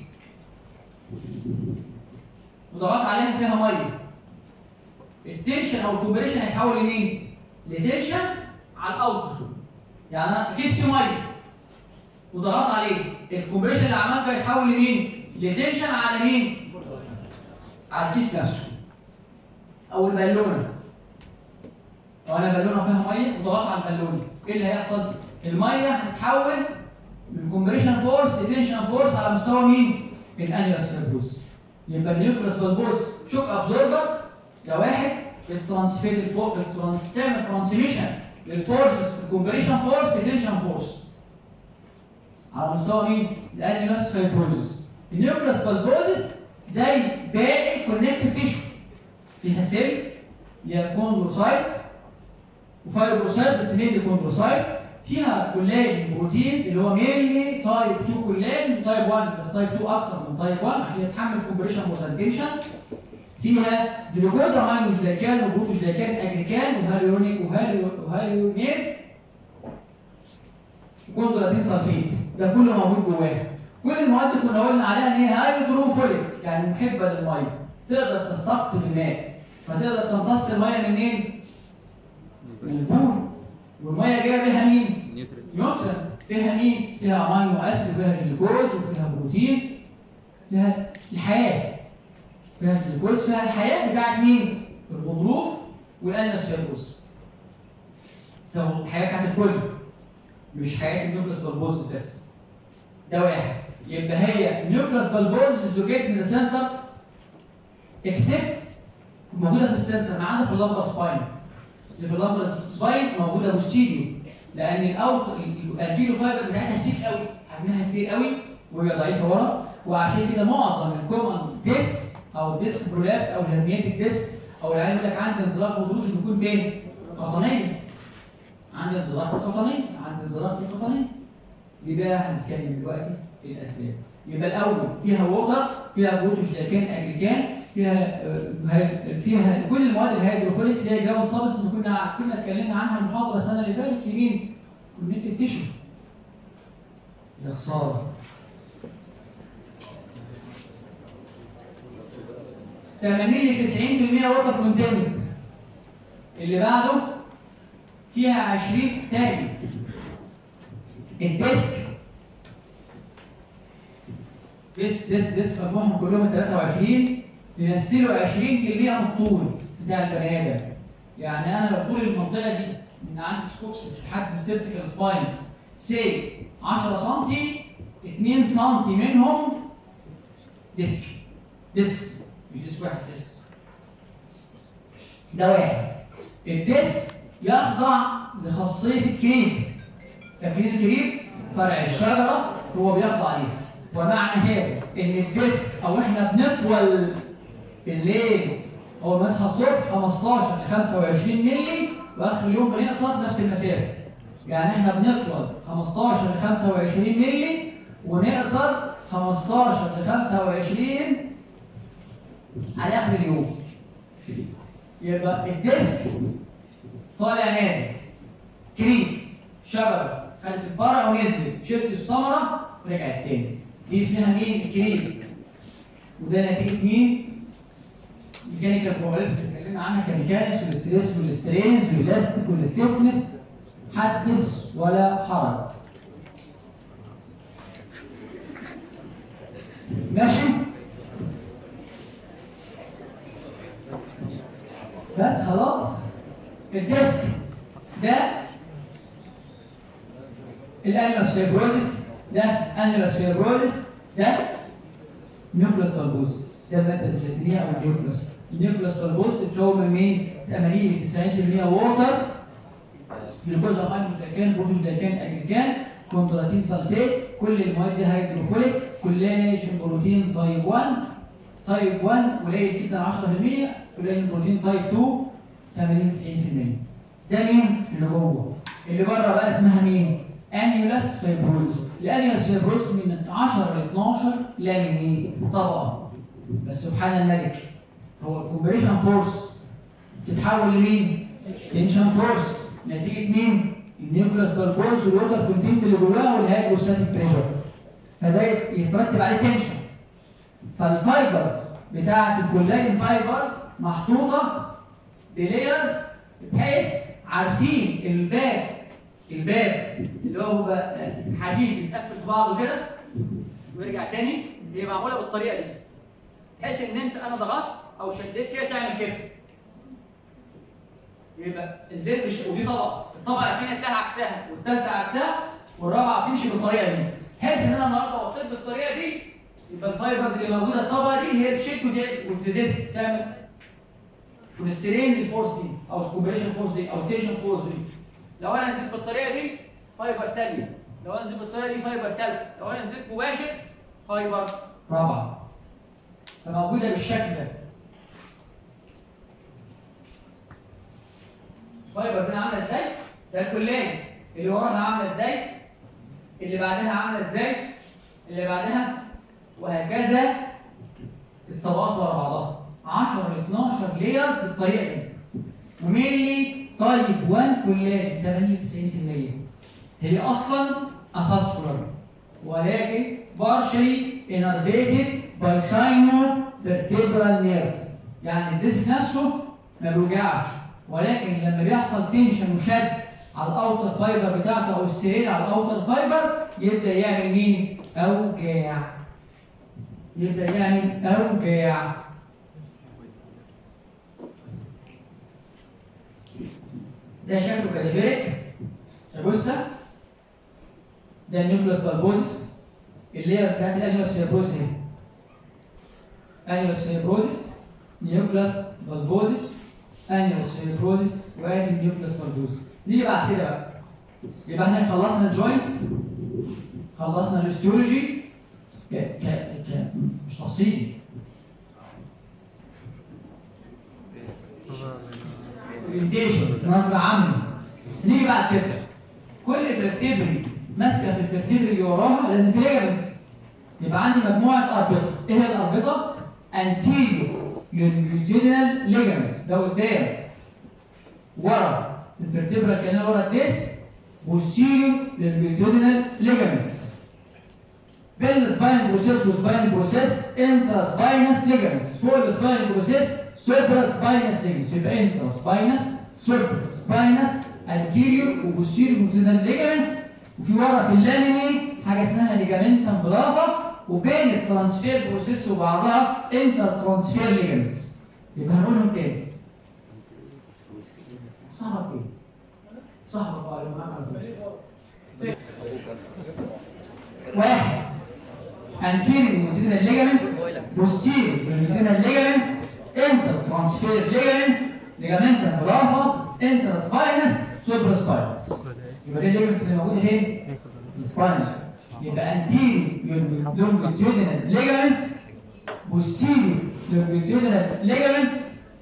وضغطت عليها فيها ميه التنشن او الكومبريشن هيتحول لمين؟ لتنشن على الاوتر يعني انا كيس فيه ميه وضغطت عليه الكومبريشن اللي عملته هيتحول لمين؟ لتنشن على مين؟ على الكيس نفسه او البالونه لو انا بالونه فيها ميه وضغطت على البالونه ايه اللي هيحصل؟ الميه هتتحول من كومبريشن فورس لتنشن فورس على مستوى مين؟ الانيولاس فيبروس يبقى النيوكلاس بالبوس شوك ابزوربر ده واحد بالترانسفير الفوق بالترانس تعمل ترانسميشن للفورسز الكومبريشن فورس لتنشن فورس على مستوى مين؟ الانيولاس فايبروزس النيوكلاس بالبوزس زي باقي الكونكتيف تيشو فيها سيل اللي هي كوندروسايتس وفايبروسايتس بس مين كوندروسايتس فيها كولاجين بروتينز اللي هو مينلي تايب 2 كولاجين وتايب 1 بس تايب 2 اكتر من تايب 1 عشان يتحمل كومبريشن وسنتنشن فيها جلوكوز امينو جلايكان وبروتو جلايكان اجريكان وهاليونيك وهاليونيز وكوندراتين سلفيت ده كله موجود جواها كل المواد اللي كنا قلنا عليها ان هي هيدروفوليك يعني محبه للميه تقدر تستقطب الماء فتقدر تمتص الميه منين؟ من البول والميه جايه بيها مين؟ نيوترن فيها مين؟ فيها امينو اسيد وفيها جلوكوز وفيها بروتين فيها الحياه فيها الجلوكوز فيها الحياه بتاعت مين؟ الغضروف والانس فيبروز طب الحياه بتاعت الكل مش حياه النيوكلاس بالبوز بس ده واحد يبقى هي نيوكلاس بالبوز لوكيتد ان ذا سنتر اكسبت موجوده في السنتر ما عدا في اللمبر سباين اللي في اللمبر سباين موجوده بوستيريو لان الاوت الانتيريو فايبر بتاعتها سيك قوي حجمها كبير قوي وهي ضعيفه ورا وعشان كده معظم الكومن ديسكس او الديسك برولابس او الهرنياتيك ديسك او العيال يقول لك عندي انزلاق غضروفي بيكون فين؟ قطنيه عندي انزلاق في القطنيه عندي انزلاق في القطنيه دي بقى هنتكلم دلوقتي الاسباب يبقى الاول فيها ووتر فيها بروتوجلاكان اجريكان فيها آه، فيها كل المواد الهيدروفيليك اللي هي جراوند سابس اللي كنا كنا اتكلمنا عنها المحاضره السنه اللي فاتت في مين؟ كونكتيف تيشو يا خساره 80 ل 90% ووتر كونتنت اللي بعده فيها 20 تاني الديسك ديسك ديسك ديسك مجموعهم كلهم ال 23 يمثلوا 20% من الطول بتاع البني ادم يعني انا لو طول المنطقه دي من عند سكوكس لحد السيرتيكال سباين سي 10 سم 2 سم منهم ديسك ديسكس مش ديسك واحد ديسكس ده واحد الديسك يخضع لخاصيه الكريب فاكرين الكريب فرع الشجره هو بيخضع ليها ومعنى هذا ان الديسك او احنا بنطول الليل اول ما اصحى الصبح 15 ل 25 مللي واخر اليوم بنقصر نفس المسافه يعني احنا بنطول 15 ل 25 مللي ونقصر 15 ل 25 على اخر اليوم يبقى الديسك طالع نازل كريم شجره خدت الفرع ونزلت شلت الثمره رجعت تاني دي اسمها مين الكريم وده نتيجه مين ميكانيكال بروبابيلتي اللي اتكلمنا عنها كميكانكس والستريس والسترينز والالاستيك والستيفنس حدث ولا حرج ماشي بس خلاص الديسك ده الانيمس فيبروزيس ده انيمس فيبروزيس ده نيوكلاس بالبوز ده الماده الجلاتينيه او النيوكلاس النيوكلاس بالبوز بتتكون من مين 80 ل 90% ووتر جلوكوز او ايموجلايكان بروتوجلايكان اجليكان كوندراتين سلفيت كل المواد دي هيدروفوليك كولاجين بروتين تايب 1 تايب 1 قليل جدا 10% قليل بروتين تايب 2 80 90% ده مين اللي جوه اللي بره بقى اسمها مين انيولاس فيبروز الانيولاس فيبروز من 10 ل 12 لا من ايه طبقه بس سبحان الملك هو الكومبريشن فورس تتحول لمين تنشن فورس نتيجه مين النيوكلاس بالبولز والوتر كونتنت اللي جواها والهيدروستاتيك بريشر فده يترتب عليه تنشن فالفايبرز بتاعه الكولاجين فايبرز محطوطه بلايرز بحيث عارفين الباب الباب اللي هو بقى حديد يتقفل في بعضه كده ويرجع تاني هي معموله بالطريقه دي بحيث ان انت انا ضغطت او شديت كده تعمل كده يبقى نزلت مش ودي طبقه الطبقه الثانيه تلاقيها عكسها والثالثه عكسها والرابعه بتمشي بالطريقه دي بحيث ان انا النهارده وطيت بالطريقه دي يبقى الفايبرز اللي موجوده الطبقه دي هي بتشد وتزيست تعمل ونسترين الفورس دي او الكومبريشن فورس دي او التنشن فورس دي لو انا نزلت بالطريقه دي فايبر ثانيه لو انا نزلت بالطريقه دي فايبر ثالثه لو انا نزلت مباشر فايبر رابعه فموجوده بالشكل ده فايبرز هنا عامله ازاي؟ ده الكليه اللي وراها عامله ازاي؟ اللي بعدها عامله ازاي؟ اللي بعدها وهكذا الطبقات ورا بعضها 10 ل 12 ليرز بالطريقه دي ومينلي طيب 1 كولاجين 80 90% هي اصلا افاسكولار ولكن partially innervated by sino-vertebral nerve يعني الديسك نفسه ما بيوجعش ولكن لما بيحصل تنشن وشد على الاوتر فايبر بتاعته او السيرين على الاوتر فايبر يبدا يعمل مين؟ اوجاع يبدا يعمل اوجاع ده شكله كاليفيريك بصة ده النيوكلاس بالبوزيس اللي هي بتاعت الانيوس فيبروزيس اهي انيوس فيبروزيس نيوكلاس بالبوزيس انيوس فيبروزيس وادي النيوكلاس بالبوزيس نيجي بعد كده بقى يبقى احنا خلصنا الجوينتس خلصنا الاستيولوجي ك ك ك مش تفصيلي اورينتيشنز نظره عامه نيجي بعد كده كل فيرتيبري ماسكه في الفيرتيبري اللي وراها لازم في ليجمنتس يبقى عندي مجموعه اربطه ايه هي الاربطه؟ انتيريو لونجيتودينال ليجمنتس ده قدام ورا الفيرتيبرال كانال ورا الديسك والسيريو لونجيتودينال ليجمنتس بين السباين بروسيس والسباين بروسيس انترا سباينس ليجمنتس فوق السباين بروسيس سوبرا سباينس ليجمنتس يبقى انترا سباينس سوبرا سباينس انتيريور وبوستيريور موتينال ليجمنتس وفي ورا في اللاميني حاجه اسمها ليجامنتم فلافا وبين الترانسفير بروسيس وبعضها انتر ترانسفير ليجمنتس يبقى هنقولهم تاني صاحبك ايه؟ صاحبك اه اللي معاك على طول. واحد anterior longitudinal ligaments posterior longitudinal ligaments intertransfer ligaments ligamentum brava intraspinous supraspinous يبقى دي الليجمنتس اللي موجوده فين؟ السباين يبقى anterior longitudinal ligaments posterior longitudinal ligaments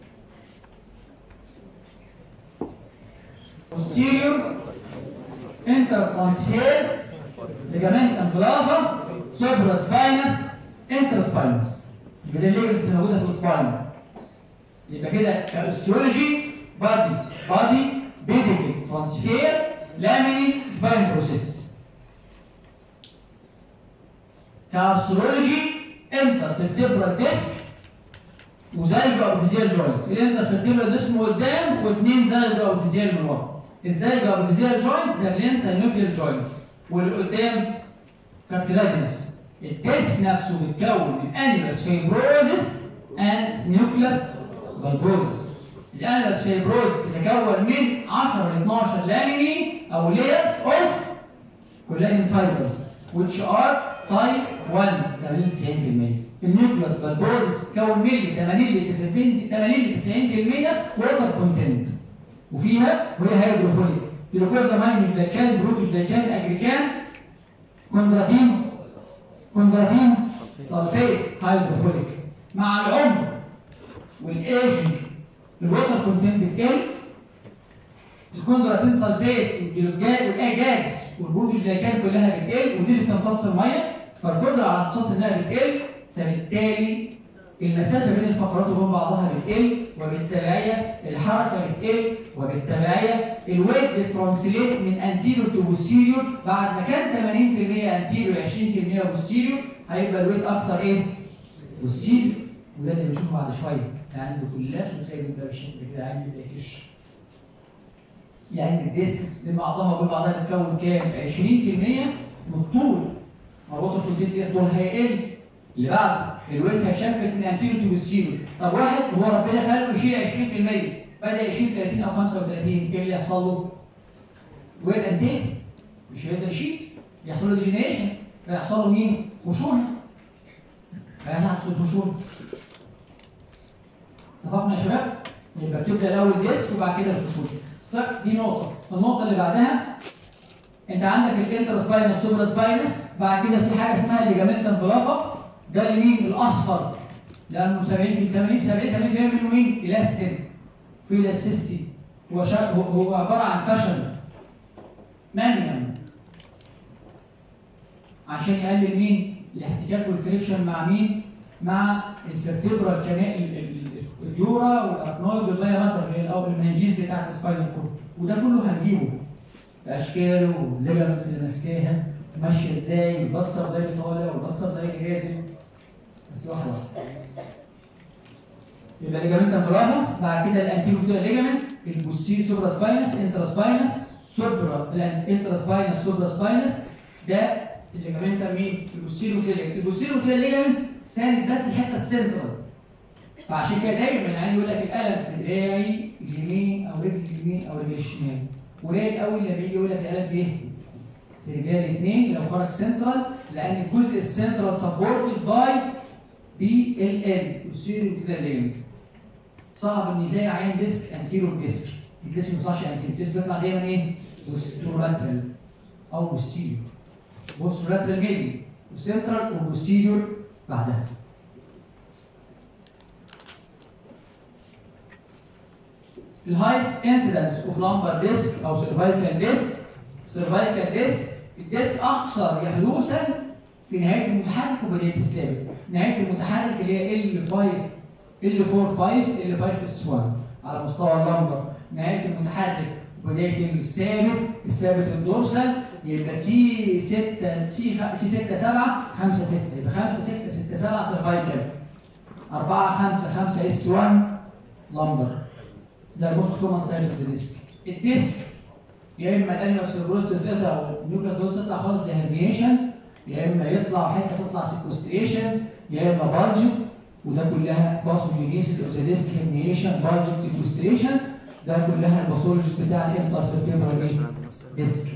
posterior intertransfer ليجامنتم بلافا سوبرا سباينس انتر سباينس يبقى دي الليجمنتس اللي موجوده في السباين يبقى كده كاستيولوجي بادي بادي بيديكل ترانسفير لاميني سباين بروسيس كارسولوجي انتر فيرتبرال ديسك وزايجو ابوفيزيال جوينتس الانتر فيرتبرال ديسك من قدام واثنين زايجو ابوفيزيال من ورا الزايجو ابوفيزيال جوينتس ده مليان ساينوفيال جوينتس واللي قدام كارتلاجنس الديسك نفسه بيتكون من انيلس فيبروزس اند نيوكلاس فالبوزس الانيلس فيبروزس تتكون من 10 ل 12 لاميني او layers اوف كولاجين فايبرز which are type 1 80 90% النيوكلاس فالبوزس تتكون من 80 ل 90 80 ل 90% ووتر كونتنت وفيها وهي هيدروفوليك جلوكوزامين مش دايكان بروتوش دايكان اجريكان كوندراتين كوندراتين صلفيت هيدروفوليك مع العمر والايجنج الوتر كونتنت بتقل الكوندراتين صلفيت والاجاز والبروتوش دايكان كلها بتقل ودي اللي بتمتص الميه فالقدره على امتصاص الماء بتقل فبالتالي المسافه بين الفقرات وبين بعضها بتقل وبالتبعيه الحركه بتقل وبالتبعيه الويت بترانسليت من انتيريور تو بوستيريور بعد ما كان 80% انتيريور 20% بوستيريور هيبقى الويت اكتر ايه؟ بوستيريور وده اللي بنشوفه بعد شويه يعني عنده كولابس وتلاقي بيبقى بالشكل كده عندي بيكش يعني الديسكس بين بعضها وبين بعضها بتكون كام؟ 20% من الطول مربوطه في الديت ديت دول هيقل اللي بعده الويت هيشفت من انتيريور تو بوستيريور طب واحد هو ربنا خلقه يشيل 20% بدا يشيل 30 او 35 ايه اللي يحصل له؟ ويت انتهي مش هيقدر يشيل يحصل له ديجنريشن فيحصل له مين؟ خشونه فيحصل خشونه اتفقنا يا شباب؟ يبقى بتبدا الاول ديسك وبعد كده الخشونه صح دي نقطه النقطه اللي بعدها انت عندك الانتر سباينس سوبرا سباينس بعد كده في حاجه اسمها الليجامنتم بلافا ده اللي مين الاصفر لانه 70 في 80 70 80% منه مين؟ الاستين في الاستيستي هو شا... هو هو عباره عن كشن مانيوم عشان يقلل مين؟ الاحتكاك والفريكشن مع مين؟ مع الفرتبرال كمان اليورا والارنويد والمايا ماتر اللي هي الأول المنجيز بتاعت السباينال كورد وده كله هنجيبه باشكاله والليجمنتس اللي ماسكاها ماشيه ازاي والبطسر ده اللي طالع والبطسر ده اللي نازل بس واحده واحده يبقى ليجامنتم فراغه بعد كده الانتيرو بتاع الليجامنتس البوستير سوبرا سباينس انترا سباينس سوبرا الانترا سباينس سوبرا سباينس ده الليجامنتم مين؟ البوستيرو كده البوستيرو كده الليجامنتس ساند بس الحته السنترال فعشان كده دايما يعني يقول لك الالم في دراعي اليمين او رجل اليمين او رجل الشمال قليل قوي لما يجي يقول لك الالم في ايه؟ في رجال الاثنين لو خرج سنترال لان الجزء السنترال سبورتد باي بي ال ال بوستيرو كده الليجامنتس صعب ان تلاقي عين ديسك انتيرو ديسك الديسك ما بيطلعش انتيرو الديسك بيطلع دايما ايه؟ بوستيرولاترال او بوستيريور بوستيرولاترال ميدي وسنترال وبوستيريور بعدها الهايست انسيدنس اوف لامبر ديسك او سيرفايكال ديسك سيرفايكال ديسك الديسك اكثر يحدوثا في نهايه المتحرك وبدايه الثابت نهايه المتحرك اللي هي ال 5 ال 4 5 ال 5 اس 1 على مستوى اللمبر نهايه المتحرك وبدايه الثابت الثابت الدورسال يبقى سي 6 سي خ- سي 6 7 5 6 يبقى 5 6 6 7 سيرفايكال 4 5 5 اس 1 لمبر ده الموست كومن سايد اوف ذا ديسك الديسك يا اما الانيوس سيربروست تقطع والنيوكلاس بروست تطلع خالص دي هرميشنز يا اما يطلع حته تطلع سيكوستريشن يا اما بالجو وده كلها باثوجينيسيس اوف ذا ديسك هرميشن بالجو سيكوستريشن ده كلها الباثولوجيز بتاع الانترفيرتيبرال ديسك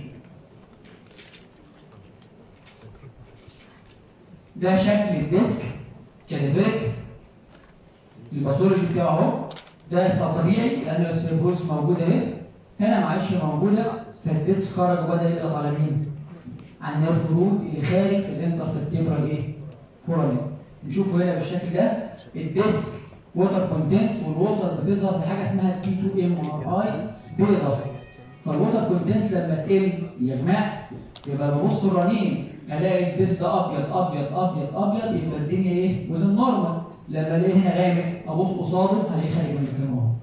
ده شكل الديسك كاليفيك الباثولوجي بتاعه اهو ده طبيعي لان السيرفويس موجوده اهي هنا معلش موجوده فالديسك خرج وبدا يضغط على مين؟ على النيرف رود اللي خارج في الانترفيرتيبرال ايه؟ فورامين نشوفه هنا بالشكل ده الديسك ووتر كونتنت والووتر بتظهر في حاجه اسمها بي 2 ام ار اي بيضه فالووتر كونتنت لما تقل يغمق يبقى ببص الرنين الاقي الديسك ده ابيض ابيض ابيض ابيض يبقى الدنيا ايه؟ وزن نورمال لما الاقيه هنا غامق ابص قصاده هلاقيه خارج من مكانه اهو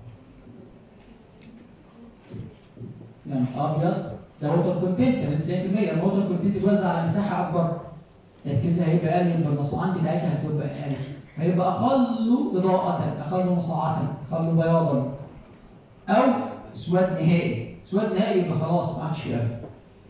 يعني ابيض ده ووتر كونتنت من 90% لما الووتر كونتنت يتوزع على مساحه اكبر تركيزها هيبقى اقل يبقى النصعان بتاعتها هتبقى اقل هيبقى اقل اضاءه اقل مصاعه اقل بياضا او اسود نهائي اسود نهائي يبقى خلاص ما عادش في امل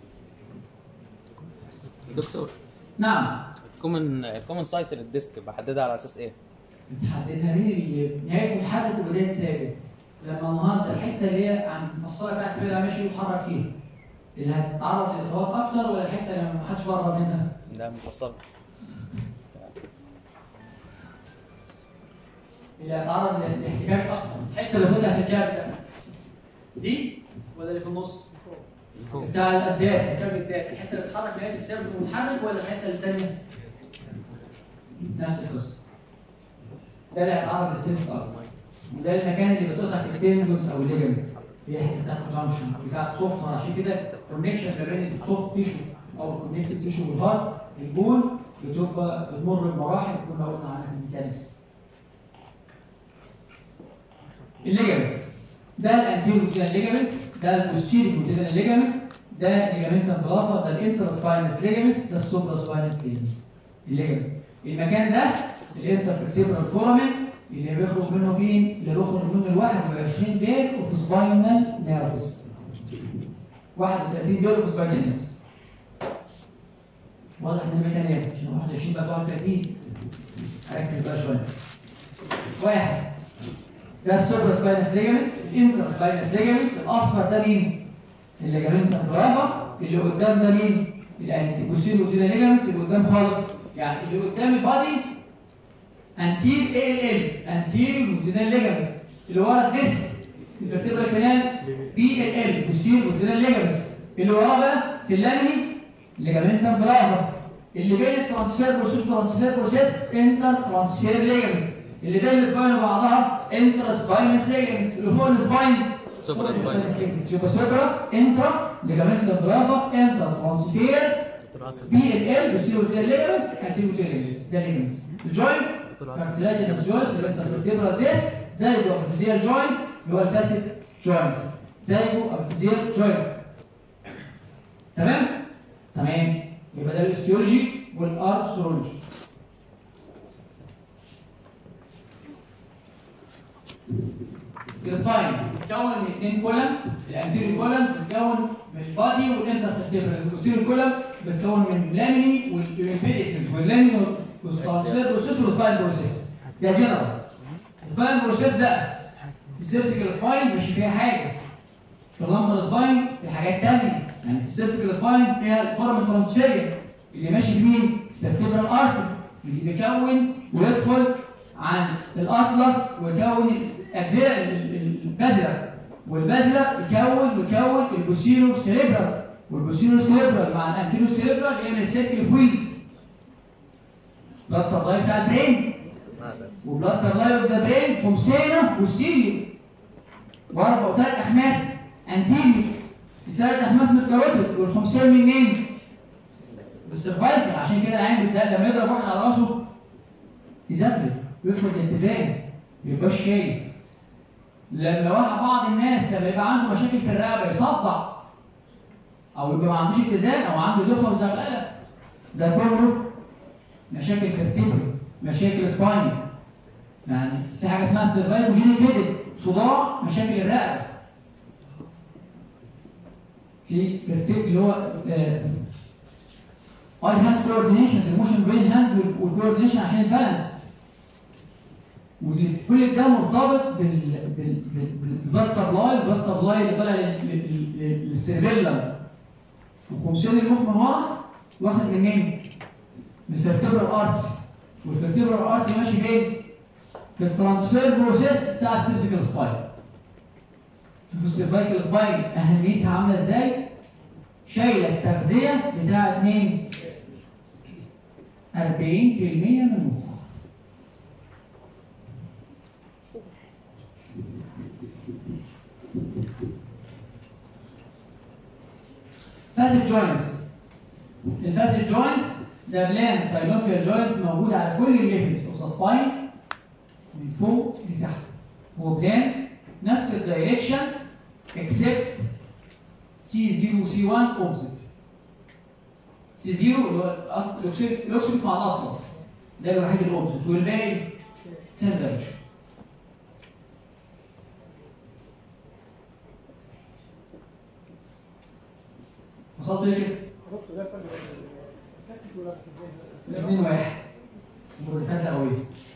دكتور نعم الكومن الكومن سايت للديسك بحددها على اساس ايه؟ بتحددها مين اللي نهايه متحرك وبدايه ثابت لما النهارده الحته اللي هي عم مفصله بقى تبقى ماشي ويتحرك فيها اللي هتتعرض لاصابات اكتر ولا الحته اللي ما حدش بره منها لا مفصل اللي هتعرض لاحتكاك اكتر الحته اللي بتطلع في الكاب ده دي ولا اللي في النص فوق بتاع الادات الكاب الدات الحته اللي بتتحرك نهايه الثابت ومتحرك ولا الحته الثانيه نفس القصه ده اللي هيتعرض للسيست اكتر وده المكان اللي بتقطع في التندونز او الليجمنتس هي الحته بتاعت الجانكشن بتاعت سوفت عشان كده الكونكشن ما بين السوفت تيشو او الكونكتيف تيشو والهارت البون بتبقى بتمر بمراحل كنا قلنا عنها الميكانكس الليجمنتس ده الانتيرو كوتينال ليجمنتس ده البوستيريو كوتينال ليجمنتس ده الليجامنتم فلافا ده الانترا سباينس ليجمنتس ده السوبرا سباينس ليجمنتس الليجمنتس المكان ده الانترفيرتيبرال فورامين اللي بيخرج منه فين؟ اللي بيخرج منه ال 21 بير اوف سباينال نيرفز 31 بير اوف سباينال نيرفز واضح ان المكان ايه؟ عشان 21 بقى 31 ركز بقى شويه واحد ده السوبر سباينس ليجامنتس الانتر سباينس ليجامنتس الاصفر ده مين؟ الليجامنتم برافا اللي قدام ده مين؟ الانتيكوسيل وتينا ليجامنتس اللي قدام خالص يعني اللي قدام البادي انتير اي ال ال انتير وتينا ليجامنتس اللي ورا الديسك الفرتبرال كانال بي ال ال بوستير وتينا ليجامنتس اللي وراه بقى في اللاميني ليجامنتم فلافا اللي بين الترانسفير بروسيس ترانسفير بروسيس انتر ترانسفير ليجامنتس اللي بين السباين وبعضها انترا سباينس ليجمنتس اللي فوق السباين سوبرا سباينس. ليجمنتس يبقى سوبرا انترا ليجامنت برافا انترا ترانسفير بي ال ال بيصيروا تير ليجمنتس انتيرو تير ليجمنتس ده ليجمنتس الجوينتس كارتلاجينس جوينتس اللي انت فيرتيبرال ديسك زيجو ابيفيزيال جوينتس اللي هو الفاسد جوينتس زيجو ابيفيزيال جوينت تمام تمام يبقى ده الاستيولوجي والارثرولوجي السباين بتتكون من اثنين كولمز الانتيريور كولمز بتتكون من البادي والانترفيرتيبرال البوستيريور كولمز بتتكون من اللاميني والبيديكلز واللاميني والترانسفير بروسيس والسباين بروسيس ده جنرال السباين بروسيس بقى السيرتيكال سباين مش فيها حاجه في اللمبر سباين في حاجات تانية يعني في السيرتيكال سباين فيها الفورم ترانسفير اللي ماشي في مين؟ الفيرتيبرال ارتر اللي بيكون ويدخل عن الاطلس ويكون اجزاء ال- ال- البازلر والبازلر يكون ويكون البوسيرو سيريبرال والبوسيرو سيريبرال مع الانتيرو سيريبرال يعمل سيركل فويز بلاد سبلاي بتاع البرين وبلاد سبلاي اوف ذا برين خمسينه وستيريو واربع وثلاث اخماس انتيريو الثلاث اخماس من الكاروتيد والخمسين منين؟ بالسرفايفل عشان كده العين بتزق لما يضرب واحد على راسه يزبل ويفقد الاتزان ما يبقاش شايف لما واحد بعض الناس لما يبقى عنده مشاكل في الرقبه يصدع او يبقى ما عندوش اتزان او عنده دخه وزغلله ده كله مشاكل فيرتيبل مشاكل سباين يعني في حاجه اسمها سيرفايفوجينيك هيدد صداع مشاكل الرقبه في فيرتيبل اللي هو اي هاند كوردينيشن الموشن بين هاند والكوردينيشن عشان البالانس وكل ده مرتبط بال بال بال- بالبلاد سبلاي البلاد سبلاي اللي طالع لل- لل- لل- للسيربيلم وخمسين المخ من ورا واخد من مين؟ من الفرتبرال ارتري والفرتبرال ارتري ماشي فين؟ في الترانسفير بروسيس بتاع السيرفيكال سباين شوفوا السيرفيكال سباين اهميتها عامله ازاي؟ شايله التغذيه بتاعت مين؟ 40% من المخ فاسد جوينتس الفاسد جوينتس ده بلان سايلوفيال جوينتس موجود على كل الليفلز اوف سباين من فوق لتحت هو بلان نفس الدايركشنز اكسبت سي 0 سي 1 اوبزيت سي 0 اللي هو الأوكسيد- الاوكسيد مع الاطلس ده الوحيد الاوبزيت والباقي سيم دايركشن وصلت ليه كده؟ الاثنين واحد مرتفعة قوية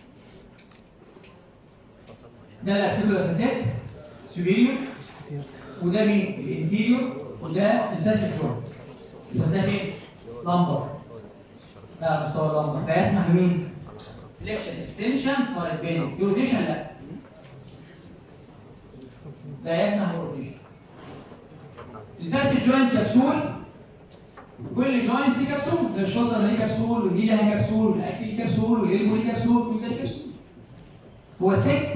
ده الارتيكولار فاسيت سوبيريور وده مين؟ الانفيريور وده الفاسيت جوينت بس ده فين؟ لمبر ده على مستوى اللمبر فيسمح بمين؟ فليكشن اكستنشن سايد بين في روتيشن لا لا يسمح بالروتيشن الفاسيت جوينت كبسول كل جوينتس ليه كبسول زي الشولدر ليه كبسول واللي لها كبسول والاكل ليه كبسول والقلب ليه كبسول كل ده ليه كبسول هو سك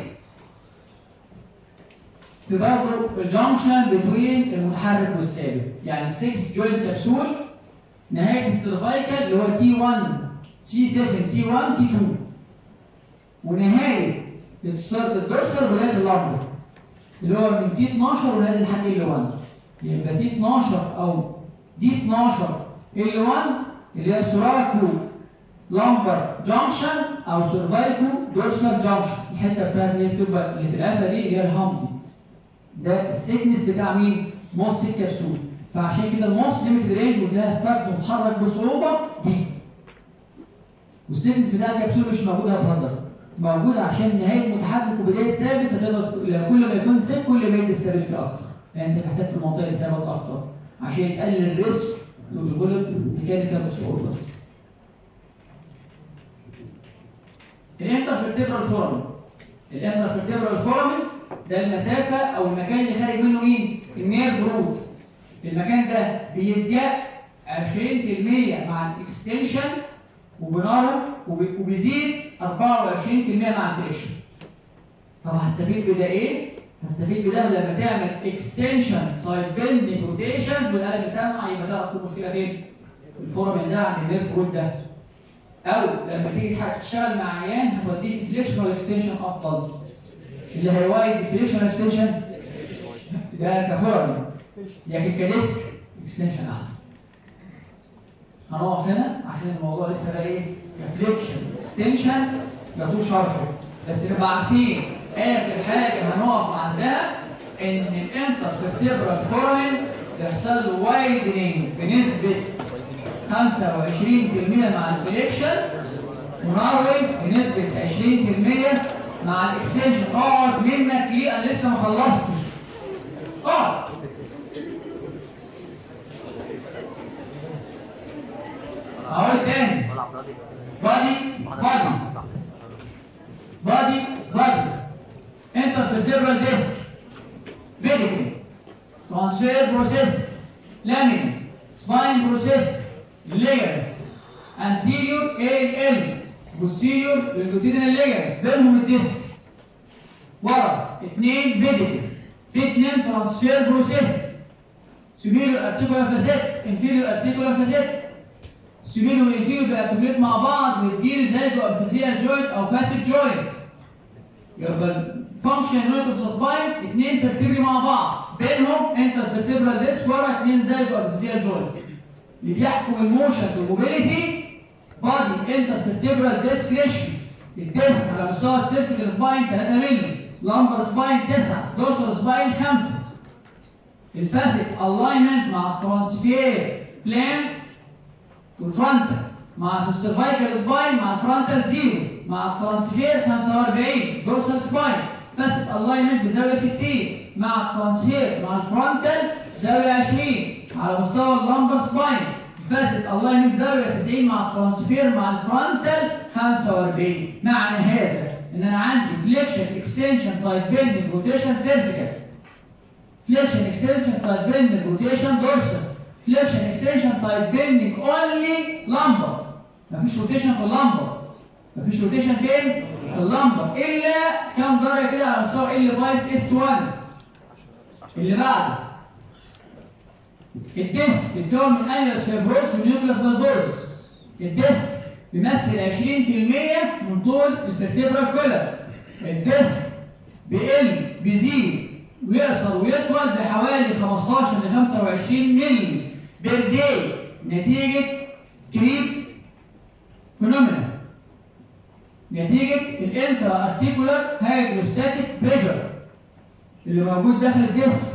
في برضه في الجنكشن بين المتحرك والثابت يعني 6 جوينت كبسول نهايه السيرفايكال اللي هو تي 1 سي 7 تي 1 تي 2 ونهايه اتصال الدورسال بدايه اللمبر اللي هو من تي 12 ونازل لحد ال 1 يبقى تي 12 او دي 12 ال 1 اللي هي سوراكو لامبر جانكشن او سيرفايكو دورسال جانكشن الحته بتاعت اللي هي بتبقى اللي في القفا دي اللي هي الهام دي ده السيكنس بتاع مين؟ موس كبسول فعشان كده الموس ليميتد رينج وتلاقيها ستارت متحرك بصعوبه دي والسيكنس بتاع الكبسول مش موجوده بهزر موجود عشان نهايه متحرك وبدايه ثابت هتقدر لما كل ما يكون سيك كل ما يدي ستابيليتي اكتر يعني انت محتاج في المنطقه دي ثابت اكتر عشان تقلل الريسك تو ديفلوب ميكانيكال ديس اوردرز الانترفيرتبرال فورامين الانترفيرتبرال فورامين ده المسافه او المكان اللي خارج منه مين؟ النيرف روت المكان ده بيضيق 20% مع الاكستنشن وبناره وبي- وبيزيد 24% مع الفليكشن طب هستفيد بده ايه؟ هستفيد بده لما تعمل اكستنشن سايد بيندنج روتيشنز والقلم يسمع يبقى تعرف في المشكله فين؟ الفورامين ده عند النيرف روت ده او لما تيجي تح- تشتغل مع عيان هتوديه في فليكشن ولا اكستنشن افضل اللي هيوايد فليكشن ولا اكستنشن ده كفورامين لكن كديسك اكستنشن احسن هنقف هنا عشان الموضوع لسه بقى ايه كفليكشن اكستنشن يطول شرحه بس نبقى عارفين اخر حاجه هنقف عندها ان الانترفيرتبرال فورامين بيحصل له وايدنينج بنسبه 25% مع الفليكشن وناروينج بنسبه 20% مع الاكستنشن اقعد منك ليه انا لسه ما خلصتش اقعد اقول تاني بادي بادي بادي بادي انترفيرتبرال ديسك فيديكال ترانسفير بروسيس لامين سباين بروسيس ليجرز anterior AL posterior للجوتيدنال ليجرز بينهم الديسك ورا اثنين فيديكال في اثنين ترانسفير بروسيس superior articular facet inferior articular facet superior والانفيريور بيأكتوبليت مع بعض ويديله زي امفيزيال جوينت او فاسيد جوينتس يبقى الفانكشن يونت اوف سباين اثنين فيرتبري مع بعض بينهم انتر فيرتبرال ديسك ورا اثنين زي الارتفيسيال جوينتس اللي بيحكم الموشنز والموبيليتي بادي انتر فيرتبرال ديسك ريشيو الديسك على مستوى السيرفيكال سباين 3 مللي لامبر سباين 9 دوسر سباين 5 الفاسد الاينمنت مع الترانسفير بلان والفرونتال مع السيرفايكال سباين مع الفرونتال زيرو مع الترانسفير 45 دورسال سباين فاسد الاينمنت بزاويه 60 مع الترانسفير مع الفرونتال زاويه 20 على مستوى اللامبر سباين فاسد الاينمنت زاويه 90 مع الترانسفير مع الفرونتال 45 معنى هذا ان انا عندي فليكشن اكستنشن سايد بيندنج روتيشن سيرفيكال فليكشن اكستنشن سايد بيندنج روتيشن دورسال فليكشن اكستنشن سايد بيندنج اونلي لامبر مفيش روتيشن في اللامبر مفيش روتيشن فين؟ في اللامبر الا كام درجه كده على مستوى ال 5 اس 1 اللي بعده الديسك بيتكون من انيوس فيبروس ونيوكلاس بالبورس الديسك بيمثل 20% من طول الفرتبرال كولر الديسك بيقل بيزيد ويقصر ويطول بحوالي 15 ل 25 مللي بير داي نتيجه كريب فينومينا نتيجه الانترا ارتيكولار هيدروستاتيك بريشر اللي موجود داخل الديسك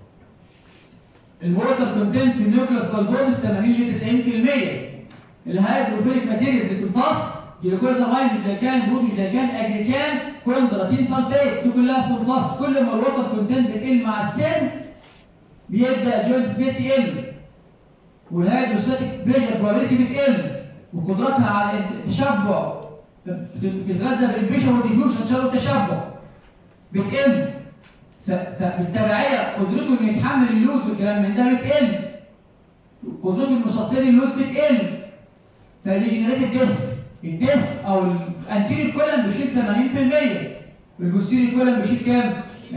الووتر كونتنت في النيوكليوس بالبولس 80 ل 90% الهيدروفيليك ماتيريالز اللي بتمتص جلوكوزامين جلاكان برودي جلاكان اجريكان كوندراتين سلفيت دي كلها بتمتص كل ما الووتر كونتنت بتقل مع السن بيبدا جوينت سبيس يقل والهيدروستاتيك بريشر بروبابيلتي بتقل وقدرتها على التشبع بتتغذى بالامبيشن والديفيوجن تشابه التشبع بتقل ف- فبالتبعيه قدرته انه يتحمل اللوز والكلام من ده بتقل قدرته انه يسستين اللوز بتقل فديجنريت الديسك الديسك او الانتيريور كولم بيشيل 80% والبوستيريور كولم بيشيل كام؟ 20%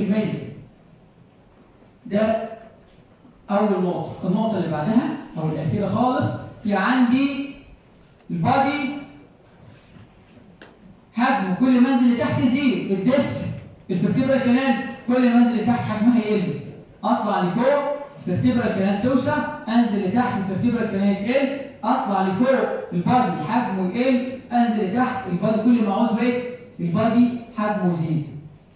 ده اول نقطه النقطه اللي بعدها او الاخيره خالص في عندي البادي حجمه كل ما انزل لتحت يزيد في الديسك الفرتبرال كمان كل ما انزل لتحت حجمها يقل اطلع لفوق الفرتبرال كانال توسع انزل لتحت الفرتبرال كانال يقل اطلع لفوق البادي حجمه يقل انزل لتحت البادي كل ما عاوز ويت البادي حجمه يزيد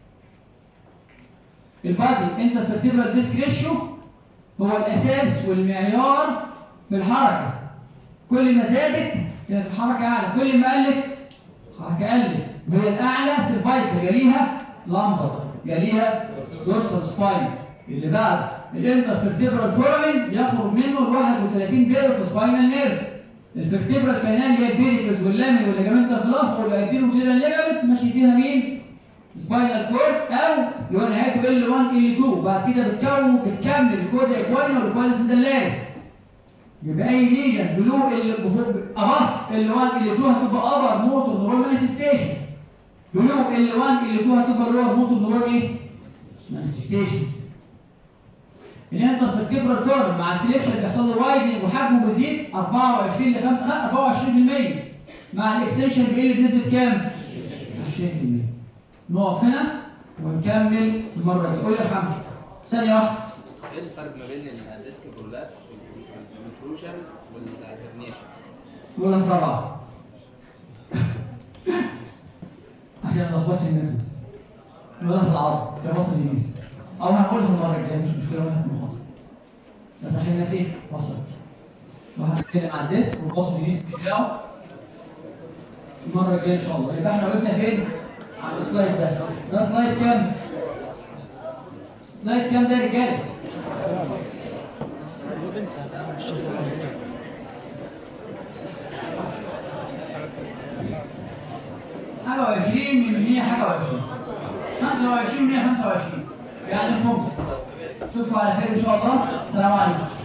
البادي انت الفرتبرال ديسك ريشيو هو الاساس والمعيار في الحركه كل ما زادت كانت الحركه اعلى كل ما قلت حركه قلت وهي الاعلى سيرفايكال يليها لامبر يليها دورسال سباين اللي بعد الانترفيرتبرال فورامين يخرج منه ال 31 بير في سباينال نيرف الفيرتبرال كانال هي البيريكلز واللامين والليجامنتا فلاف والانتيروتيرال ليجامنتس ماشي فيها مين؟ سباينال كورد او اللي هو نهايته ال 1 ال 2 بعد كده بتكون بتكمل الكودا اكوانيا والكوانيس دلاس يبقى اي ليجنز بلو اللي اباف ال 1 ال 2 هتبقى ابر موتور نورال مانيفستيشنز بلو ال 1 ال 2 هتبقى لور موتور نورال ايه؟ مانيفستيشنز الانتر في الكبر الفورم مع الفليكشن بيحصل له وايدنج وحجمه بيزيد 24 ل 5 24% مع الاكستنشن بيقل بنسبه كام؟ 20% نقف هنا ونكمل المره الجايه قول يا محمد ثانيه واحده ايه الفرق ما بين الديسك برولابس والانتروجن والهرنيشن؟ نقولها طبعا عشان ما نلخبطش الناس بس نقولها بالعربي في مصر الانجليزي او هنقولها المره الجايه مش مشكله واحنا في المحاضره بس عشان الناس ايه وصلت وهنتكلم عن الديسك والفصل الانجليزي بتاعه المره الجايه ان شاء الله يبقى احنا وقفنا فين؟ على السلايد ده ده سلايد كام؟ سلايد كام ده يا رجاله؟ حاجة وعشرين من مية حاجة وعشرين خمسة وعشرين مية خمسة وعشرين يعني الخمس اشوفكم على خير ان شاء الله السلام عليكم